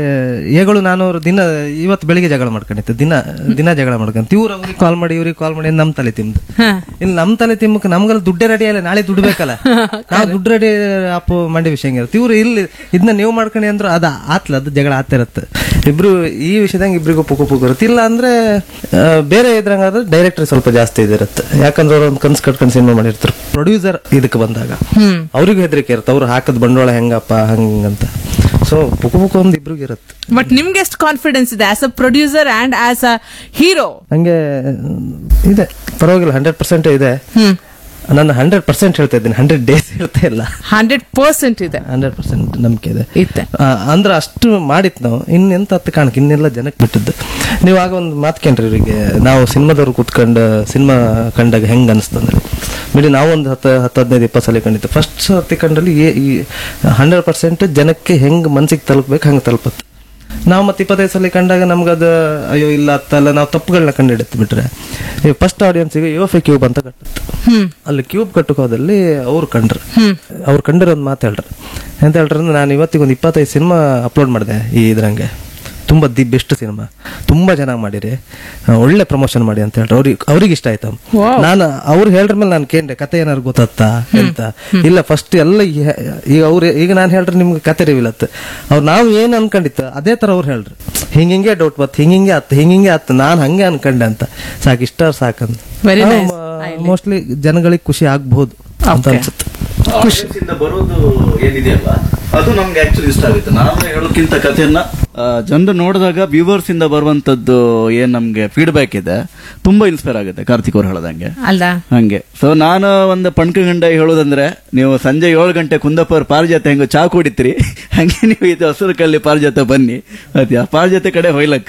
ಏಗಳು ನಾನು ಅವ್ರು ದಿನ ಇವತ್ತು ಬೆಳಿಗ್ಗೆ ಜಗಳ ಮಾಡ್ಕೊಂಡಿದ್ದೆ ದಿನ ದಿನ ಜಗಳ ಮಾಡ್ಕೊಂತ ಇವ್ರು ಅವ್ರಿಗೆ ಕಾಲ್ ಮಾಡಿ ಇವ್ರಿಗೆ ಕಾಲ್ ಮಾಡಿ ನಮ್ ತಲೆ ತಿಂದು ಇಲ್ಲಿ ನಮ್ ತಲೆ ತಿಮ್ಮಕ್ಕೆ ನಮ್ಗೆಲ್ಲ ದುಡ್ಡೇ ರೆಡಿ ಅಲ್ಲ ನಾಳೆ ದುಡ್ಡು ಬೇಕಲ್ಲ ನಾವು ದುಡ್ಡು ರೆಡಿ ಅಪ್ಪು ಮಂಡಿ ವಿಷಯ ಇರುತ್ತೆ ಇವ್ರು ಇಲ್ಲಿ ಇದನ್ನ ನೀವು ಮಾಡ್ಕೊಂಡಿ ಅಂದ್ರೆ ಅದ ಆತ್ಲ ಅದು ಜಗಳ ಆತಿರತ್ತೆ ಇಬ್ರು ಈ ವಿಷಯದಂಗ ಇಬ್ರಿಗೂ ಪುಕು ಪುಕು ಇರುತ್ತೆ ಇಲ್ಲ ಅಂದ್ರೆ ಆ, ಬೇರೆ ಇದ್ರಂಗಾದ್ರೆ ಡೈರೆಕ್ಟರ್ ಸ್ವಲ್ಪ ಜಾಸ್ತಿ ಇದಿರುತ್ತೆ ಯಾಕಂದ್ರೆ ಅವ್ರು ಒಂದು ಕನ್ಸ್ ಕಟ್ಕೊಂಡು ಸಿನಿಮಾ ಮಾಡಿರ್ತಾರೆ ಪ್ರೊಡ್ಯೂಸರ್ ಇದಕ್ಕೆ ಬಂದಾಗ ಅವ್ರಿಗೂ ಹೆದರಿಕೆ ಇರುತ್ತೆ ಅವ್ರು ಹಾಕದ್ ಬಂಡವಾಳ ಹೆಂಗಪ್ಪ ಹಂಗಂತ ಸೊ ಪುಕು ಪುಕು ಒಂದು ಇಬ್ರಿಗೂ ಇರುತ್ತೆ ಬಟ್ ನಿಮ್ಗೆ ಎಷ್ಟು ಕಾನ್ಫಿಡೆನ್ಸ್ ಇದೆ as a producer and as a hero ಹಂಗೆ ಮ್, ಇದೆ ಪರವಾಗಿಲ್ಲ ಹಂಡ್ರೆಡ್ ಪರ್ಸೆಂಟ್ ಇದೆ ಹ್ಮ್ ನಾನು ಹಂಡ್ರೆಡ್ ಪರ್ಸೆಂಟ್ ಹೇಳ್ತಾ ಇದ್ದೀನಿ ಹಂಡ್ರೆಡ್ ಡೇಸ್ ಹೇಳ್ತಾ ಇಲ್ಲ ಹಂಡ್ರೆಡ್ ಪರ್ಸೆಂಟ್ ಇದೆ ಹಂಡ್ರೆಡ್ ಪರ್ಸೆಂಟ್ ನಂಬಿಕೆ ಇದೆ ಇತ್ತೆ ಆ, ಅಂದ್ರೆ ಅಷ್ಟು ಮಾಡಿತ್ ನಾವು ಇನ್ನೆಂತ ಹತ್ತು ಕಾಣಕ್ಕೆ ಇನ್ನೆಲ್ಲ ಜನಕ್ಕೆ ಬಿಟ್ಟದ್ದು ನೀವು ಆಗ ಒಂದು ಮಾತು ಕೇಳ್ರಿ ಇವರಿಗೆ ನಾವು ಸಿನಿಮಾದವ್ರು ಕೂತ್ಕೊಂಡು ಸಿನಿಮಾ ಕಂಡಾಗ ಹೆಂಗ್ ಅನಿಸ್ತಂದ್ರೆ ಬಿಡಿ ನಾವು ಒಂದು ಹತ್ತು ಹತ್ತು ಹದಿನೈದು ಇಪ್ಪತ್ತು ಸಲ ಕಂಡಿತ್ತು ಫಸ್ಟ್ ಸರ್ತಿ ಕಂಡಲ್ಲಿ ಈ ಹಂಡ್ರೆಡ್ ಪರ್ಸೆಂಟ್ ಜನಕ್ಕೆ ಹೆಂಗ್ ಮನ್ಸಿಗೆ ತಲುಪಬೇಕು ಹಂಗೆ ತಲುಪತ್ತೆ ನಾವು ಮತ್ತೆ ಇಪ್ಪತ್ತೈದು ಸಲ ಕಂಡಾಗ ನಮ್ಗದು ಅಯ್ಯೋ ಇಲ್ಲ ಅತ್ತಲ್ಲ ನಾವು ತಪ್ಪುಗಳನ್ನ ಕಂಡಿಡುತ್ತೆ ಬಿಟ್ರೆ ಫಸ್ಟ್ ಆಡಿಯನ್ಸ್ಗೆ ಯೋಫೆ ಕ್ಯೂಬ್ ಅಂತ ಕಟ್ಟುತ್ತೆ ಅಲ್ಲಿ ಕ್ಯೂಬ್ ಕಟ್ಟಕ್ಕೆ ಹೋದಲ್ಲಿ ಅವ್ರು ಕಂಡ್ರು ಅವ್ರು ಕಂಡಿರೋ ಒಂದು ಮಾತು ಹೇಳ್ರಿ ಎಂತ ಹೇಳ್ರಿ ಅಂದ್ರೆ ನಾನು ಇವತ್ತಿಗೆ ಒಂದು ಇಪ್ಪತ್ತೈದು ಸಿನಿಮಾ ಅಪ್ಲೋಡ್ ಮಾಡಿದೆ ಈ ಇದ್ರಂಗೆ ತುಂಬಾ ದಿ ಬೆಸ್ಟ್ ಸಿನಿಮಾ ತುಂಬಾ ಚೆನ್ನಾಗಿ ಮಾಡಿರಿ ಆ, ಒಳ್ಳೆ ಪ್ರಮೋಷನ್ ಮಾಡಿ ಅಂತ ಹೇಳ್ರಿ ಅವ್ರಿಗೆ ಅವ್ರಿಗೆ ಇಷ್ಟ ಆಯ್ತು ನಾನು ಅವ್ರು ಹೇಳ್ರ ಮೇಲೆ ನಾನು ಕೇಂದ್ರೆ ಕತೆ ಏನಾರು ಗೊತ್ತಾಗ್ತಾ ಎಂತ ಇಲ್ಲ ಫಸ್ಟ್ ಎಲ್ಲ ಈ- ಈಗ ಅವ್ರು ಈಗ ನಾನು ಹೇಳ್ರಿ ನಿಮ್ಗೆ ಕತೆ ರಿವಿಲತ್ ಅವ್ರು ನಾವು ಏನ್ ಅನ್ಕೊಂಡಿತ್ತು ಅದೇ ತರ ಅವ್ರು ಹೇಳ್ರಿ ಹಿಂಗಿಂಗೆ ಡೌಟ್ ಬತ್ ಹಿಂಗಿಂಗೆ ಆತ್ ಹಿಂಗಿಂಗೆ ಆತ್ ನಾನು ಹಂಗೆ ಅನ್ಕೊಂಡೆ ಅಂತ ಸಾಕು ಇಷ್ಟ ಸಾಕಂತ Very nice. ಮೋಸ್ಟ್ಲಿ ಜನಗಳಿಗೆ ಖುಷಿ ಆಗ್ಬಹುದು ಅಂತ ಅನ್ಸುತ್ತೆ ಖುಷಿಯಿಂದ ಬರೋದು ಏನಿದೆಯಲ್ಲ ಅದು ನಮ್ಗೆ ಆಕ್ಚುಲಿ ಇಷ್ಟ ಆಗುತ್ತೆ ನಾನು ಹೇಳೋಕ್ಕಿಂತ ಕಥೆಯನ್ನ ಜನರು ನೋಡಿದಾಗ ವ್ಯೂವರ್ಸ್ ಇಂದ ಬರುವಂತದ್ದು ಏನ್ ನಮ್ಗೆ ಫೀಡ್ಬ್ಯಾಕ್ ಇದೆ ತುಂಬಾ ಇನ್ಸ್ಪೈರ್ ಆಗುತ್ತೆ ಕಾರ್ತಿಕ್ ಅವ್ರು ಹೇಳ್ದಂಗೆ ಅಲ್ಲ ಹಂಗೆ ಸೊ ನಾನು ಒಂದು ಪಣ್ಕ ಗಂಡ ಹೇಳೋದಂದ್ರೆ ನೀವು ಸಂಜೆ ಏಳು ಗಂಟೆ ಕುಂದಪ್ಪ ಅವ್ರ ಪಾರಿಜಾತ ಹೆಂಗೋ ಚಾ ಕುಡಿತೀರಿ ಹಂಗೆ ನೀವು ಇದು ಹಸಿರು ಕಳ್ಳಿ ಪಾರಿಜಾತ ಬನ್ನಿ ಅದ್ಯಾ ಪಾರಿಜಾತ ಕಡೆ ಹೊಯ್ಲಕ್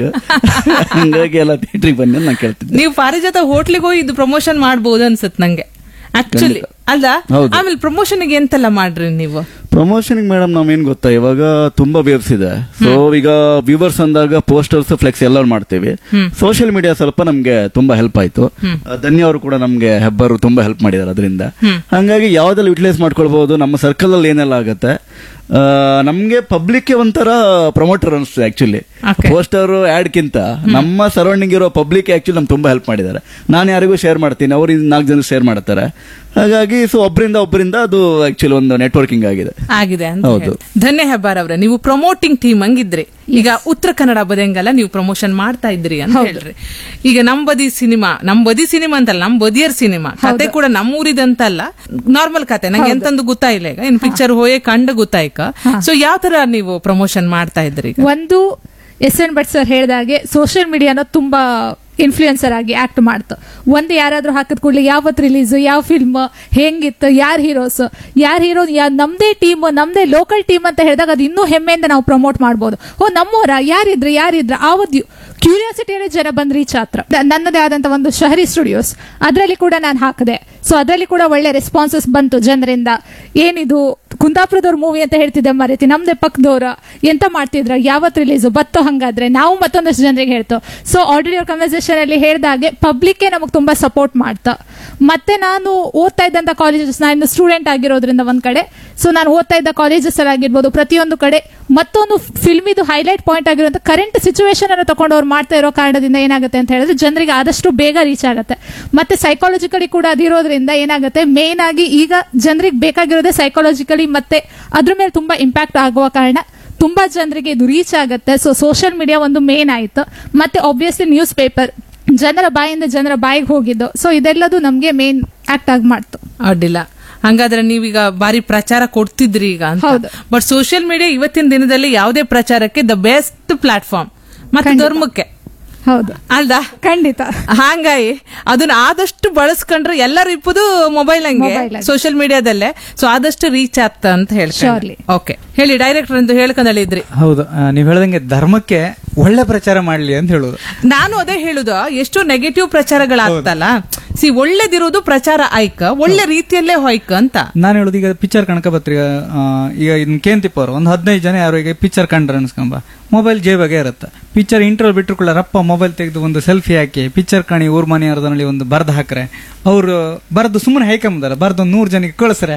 ಹಂಗಾಗಿ ಎಲ್ಲ ಥಿಯೇಟ್ರಿಗೆ ಬನ್ನಿ ಅಂತ ನಾನು ಕೇಳ್ತಿದ್ದೆ ನೀವು ಪಾರಿಜಾತ ಹೋಟ್ಲಿಗೆ ಹೋಗಿ ಇದು ಪ್ರಮೋಷನ್ ಮಾಡ್ಬೋದು ಅನ್ಸತ್ ನಂಗೆ ಆಕ್ಚುಲಿ ಅಲ್ಲ ಹೌದು. ಆಮೇಲೆ ಪ್ರಮೋಷನ್ ಎಂತೆಲ್ಲ ಮಾಡ್ರಿ ನೀವು ಪ್ರಮೋಷನ್ ಮೇಡಮ್ ನಾವೇನ್ ಗೊತ್ತಾ ಇವಾಗ ತುಂಬಾ ವ್ಯೂಸ್ ಇದೆ ಸೊ ಈಗ ವ್ಯೂವರ್ಸ್ ಅಂದಾಗ ಪೋಸ್ಟರ್ಸ್ ಫ್ಲೆಕ್ಸ್ ಎಲ್ಲ ಮಾಡ್ತೀವಿ ಸೋಷಿಯಲ್ ಮೀಡಿಯಾ ಸ್ವಲ್ಪ ನಮ್ಗೆ ತುಂಬಾ ಹೆಲ್ಪ್ ಆಯ್ತು ಆ, ಧನ್ಯ ಅವರು ಕೂಡ ನಮ್ಗೆ ಹೆಬ್ಬರು ತುಂಬಾ ಹೆಲ್ಪ್ ಮಾಡಿದ್ದಾರೆ ಅದರಿಂದ ಹಂಗಾಗಿ ಯಾವ್ದೆಲ್ಲ ಯುಟಿಲೈಸ್ ಮಾಡ್ಕೊಳ್ಬಹುದು ನಮ್ಮ ಸರ್ಕಲ್ ಅಲ್ಲಿ ಏನೆಲ್ಲ ಆಗತ್ತೆ ಆ, ನಮ್ಗೆ ಪಬ್ಲಿಕ್ ಒಂಥರ ಪ್ರಮೋಟರ್ ಅನಿಸ್ತದೆ ಆಕ್ಚುಲಿ Okay. ಪೋಸ್ಟರ್ ಕಿಂತ ನಮ್ಮ ಸರೌಂಡಿಂಗ್ ಇರೋ ಪಬ್ಲಿಕ್ ಆಕ್ಚುಲಿ ನಮ್ಗೆ ತುಂಬಾ ಹೆಲ್ಪ್ ಮಾಡಿದ್ದಾರೆ ನಾನು ಯಾರಿಗೂ ಶೇರ್ ಮಾಡ್ತೀನಿ ಅವ್ರು ನಾಲ್ಕು ಜನ ಶೇರ್ ಮಾಡ್ತಾರೆ ಹಾಗಾಗಿ ಸೊ ಒಬ್ಬರಿಂದ ಒಬ್ಬರಿಂದ ಅದು ಆಕ್ಚುಲಿ ಒಂದು ನೆಟ್ವರ್ಕಿಂಗ್ ಆಗಿದೆ ಆಗಿದೆ ಅಂತ ಹೌದು. ಹೇಳಿ. ಧನ್ಯ ಹೆಬ್ಬಾರ್ ಅವ್ರೆ ನೀವು ಪ್ರಮೋಟಿಂಗ್ ಟೀಮ್ ಹಂಗಿದ್ರಿ ಈಗ ಉತ್ತರ ಕನ್ನಡ ಬದಿಯಂಗೆಲ್ಲ ನೀವು ಪ್ರಮೋಷನ್ ಮಾಡ್ತಾ ಇದ್ರಿ ಅಂತ ಹೇಳ್ರಿ ಈಗ ನಮ್ ಬದಿ ಸಿನಿಮಾ ನಮ್ ಬದಿ ಸಿನಿಮಾ ಅಂತಲ್ಲ ನಮ್ ಬದಿಯರ್ ಸಿನಿಮಾ ಕತೆ ಕೂಡ ನಮ್ಮೂರಿದಂತಲ್ಲ ನಾರ್ಮಲ್ ಕತೆ ನಂಗೆ ಎಂತಂದು ಗೊತ್ತಾಯಿಲ್ಲ ಈಗ ಇನ್ ಪಿಕ್ಚರ್ ಹೋಯೇ ಕಂಡು ಗೊತ್ತಾಯ್ಕ ಸೊ ಯಾವ ತರ ನೀವು ಪ್ರಮೋಷನ್ ಮಾಡ್ತಾ ಇದ್ರಿ ಈಗ ಒಂದು ಎಸ್ ಎನ್ ಭಟ್ ಸರ್ ಹೇಳಿದಾಗೆ ಸೋಷಿಯಲ್ ಮೀಡಿಯಾನ ತುಂಬಾ ಇನ್ಫ್ಲೂಯೆನ್ಸರ್ ಆಗಿ ಆಕ್ಟ್ ಮಾಡ್ತು ಒಂದು ಯಾರಾದ್ರೂ ಹಾಕಿದ ಕೂಡಲೇ ಯಾವತ್ತು ರಿಲೀಸ್ ಯಾವ ಫಿಲ್ಮ್ ಹೆಂಗಿತ್ತು ಯಾರ್ ಹೀರೋಸ್ ಯಾರ್ ಹೀರೋ ನಮ್ದೇ ಟೀಮ್ ನಮ್ದೇ ಲೋಕಲ್ ಟೀಮ್ ಅಂತ ಹೇಳಿದಾಗ ಅದು ಇನ್ನೂ ಹೆಮ್ಮೆಯಿಂದ ನಾವು ಪ್ರಮೋಟ್ ಮಾಡ್ಬೋದು ಓ ನಮ್ಮವರ ಯಾರಿದ್ರ ಯಾರಿದ್ರ ಆವತ್ತು ಕ್ಯೂರಿಯಾಸಿಟಿಯಲ್ಲಿ ಜನ ಬಂದ್ ರೀಚ್ ಆತ್ರ ದ- ನನ್ನದೇ ಆದಂತ ಒಂದು ಶಹರಿ ಸ್ಟುಡಿಯೋಸ್ ಅದರಲ್ಲಿ ಕೂಡ ನಾನು ಹಾಕಿದೆ ಸೊ ಅದರಲ್ಲಿ ಕೂಡ ಒಳ್ಳೆ ರೆಸ್ಪಾನ್ಸಸ್ ಬಂತು ಜನರಿಂದ ಏನಿದು ಕುಂದಾಪುರದವ್ರ ಮೂವಿ ಅಂತ ಹೇಳ್ತಿದ್ದೆ ಮರೀತಿ ನಮ್ದೇ ಪಕ್ಕದವ್ರ ಎಂತ ಮಾಡ್ತಿದ್ರ ಯಾವತ್ ರಿಲೀಸ್ ಬತ್ತೋ ಹಂಗಾದ್ರೆ ನಾವು ಮತ್ತೊಂದಷ್ಟು ಜನರಿಗೆ ಹೇಳ್ತು ಸೊ ಆಡಿಯೋ ಕನ್ವರ್ಸೇಷನ್ ಅಲ್ಲಿ ಹೇಳ್ದಾಗೆ ಪಬ್ಲಿಕ್ಗೆ ನಮಗೆ ತುಂಬಾ ಸಪೋರ್ಟ್ ಮಾಡ್ತಾ ಮತ್ತೆ ನಾನು ಓದ್ತಾ ಇದ್ದಂತ ಕಾಲೇಜಸ್ ನಾನು ಸ್ಟೂಡೆಂಟ್ ಆಗಿರೋದ್ರಿಂದ ಒಂದ್ ಕಡೆ ಸೊ ನಾನು ಓದ್ತಾ ಇದ್ದ ಕಾಲೇಜಸ್ ಅಲ್ಲಿ ಆಗಿರ್ಬೋದು ಪ್ರತಿಯೊಂದು ಕಡೆ ಮತ್ತೊಂದು ಫಿಲ್ಮ್ ಇದು ಹೈಲೈಟ್ ಪಾಯಿಂಟ್ ಆಗಿರುವಂತ ಕರೆಂಟ್ ಸಿಚುವೇಶನ್ ಅನ್ನು ತಗೊಂಡು ಅವ್ರು ಮಾಡ್ತಾ ಇರೋ ಕಾರಣದಿಂದ ಏನಾಗುತ್ತೆ ಅಂತ ಹೇಳಿದ್ರೆ ಜನರಿಗೆ ಆದಷ್ಟು ಬೇಗ ರೀಚ್ ಆಗುತ್ತೆ ಮತ್ತೆ ಸೈಕಾಲಜಿಕಲಿ ಕೂಡ ಅದಿರೋದ್ರಿಂದ ಏನಾಗುತ್ತೆ ಮೇನ್ ಆಗಿ ಈಗ ಜನರಿಗೆ ಬೇಕಾಗಿರೋದೇ ಸೈಕಾಲಜಿಕಲಿ ಮತ್ತೆ ಅದ್ರ ಮೇಲೆ ತುಂಬಾ ಇಂಪ್ಯಾಕ್ಟ್ ಆಗುವ ಕಾರಣ ತುಂಬಾ ಜನರಿಗೆ ಇದು ರೀಚ್ ಆಗುತ್ತೆ ಸೊ ಸೋಷಿಯಲ್ ಮೀಡಿಯಾ ಒಂದು ಮೇನ್ ಆಯ್ತು ಮತ್ತೆ ಆಬ್ವಿಯಸ್ಲಿ ನ್ಯೂಸ್ ಪೇಪರ್ ಜನರ ಬಾಯಿಂದ ಜನರ ಬಾಯಿಗೆ ಹೋಗಿದ್ದು ಸೊ ಇದೆಲ್ಲದು ನಮ್ಗೆ ಮೇನ್ ಆಕ್ಟ್ ಆಗಿ ಮಾಡ್ತು ಅಡ್ಡಿಲ್ಲ ಹಂಗಾದ್ರೆ ನೀವೀಗ ಬಾರಿ ಪ್ರಚಾರ ಕೊಡ್ತಿದ್ರಿ ಈಗ ಅಂತ ಹೌದು. ಬಟ್ ಸೋಷಿಯಲ್ ಮೀಡಿಯಾ ಇವತ್ತಿನ ದಿನದಲ್ಲಿ ಯಾವುದೇ ಪ್ರಚಾರಕ್ಕೆ ದ ಬೆಸ್ಟ್ ಪ್ಲಾಟ್ಫಾರ್ಮ್ ಮತ್ತೆ ಖಂಡಿತ. ಧರ್ಮಕ್ಕೆ ಹೌದು ಅಲ್ದಾ ಖಂಡಿತ ಹಂಗಾಗಿ ಅದನ್ನ ಆದಷ್ಟು ಬಳಸ್ಕೊಂಡ್ರೆ ಎಲ್ಲರೂ ಇಪ್ಪುದು ಮೊಬೈಲ್ ಹಂಗೆ Mobile ಹಂಗೆ. ಸೋಷಿಯಲ್ ಮೀಡಿಯಾದಲ್ಲೇ ಸೊ ಆದಷ್ಟು ರೀಚ್ ಆಗ್ತ ಅಂತ ಹೇಳ್ತಾರೆ Surely. ಓಕೆ ಹೇಳಿ ಡೈರೆಕ್ಟರ್ ಅಂತ ಹೇಳ್ಕೊಂಡಲ್ಲಿದ್ರಿ ಹೌದು ಆ, ನೀವ್ ಹೇಳ್ದಂಗೆ ಧರ್ಮಕ್ಕೆ ಒಳ್ಳೆ ಪ್ರಚಾರ ಮಾಡ್ಲಿ ಅಂತ ಹೇಳುದು ನಾನು ಅದೇ ಹೇಳುದು ಎಷ್ಟೋ ನೆಗೆಟಿವ್ ಪ್ರಚಾರಗಳಾಗ್ತಲ್ಲ ಸಿ ಒಳ್ಳೇದಿರೋದು ಪ್ರಚಾರ ಆಯ್ಕ ಒಳ್ಳೆ ರೀತಿಯಲ್ಲೇ ಹೋಯ್ಕ ಅಂತ ನಾನು ಹೇಳುದು ಈಗ ಪಿಕ್ಚರ್ ಕಣಕಪತ್ರಿಕ ಆ, ಈಗ ಇನ್ ಕೇಂತಿಪ್ಪ ಅವರು ಒಂದು ಹದಿನೈದು ಜನ ಯಾರು ಈಗ ಪಿಕ್ಚರ್ ಕಂಡ್ರೆ ಅನ್ಸ್ಕೊಂಬ ಮೊಬೈಲ್ ಜೇಬಾಗೆ ಇರುತ್ತೆ ಪಿಕ್ಚರ್ ಇಂಟರ್ವಲ್ ಬಿಟ್ಟರು ರಪ್ಪ ಮೊಬೈಲ್ ತೆಗೆದು ಒಂದು ಸೆಲ್ಫಿ ಹಾಕಿ ಪಿಕ್ಚರ್ ಕಣಿ ಊರ್ ಮನೆಯವರದಲ್ಲಿ ಒಂದು ಬರ್ದು ಹಾಕ್ರೆ ಅವ್ರು ಬರ್ದು ಸುಮ್ಮನೆ ಹೈಕಂಬದಾರ ಬರ್ದು ಒಂದು ನೂರು ಜನಕ್ಕೆ ಕಳಿಸ್ರೆ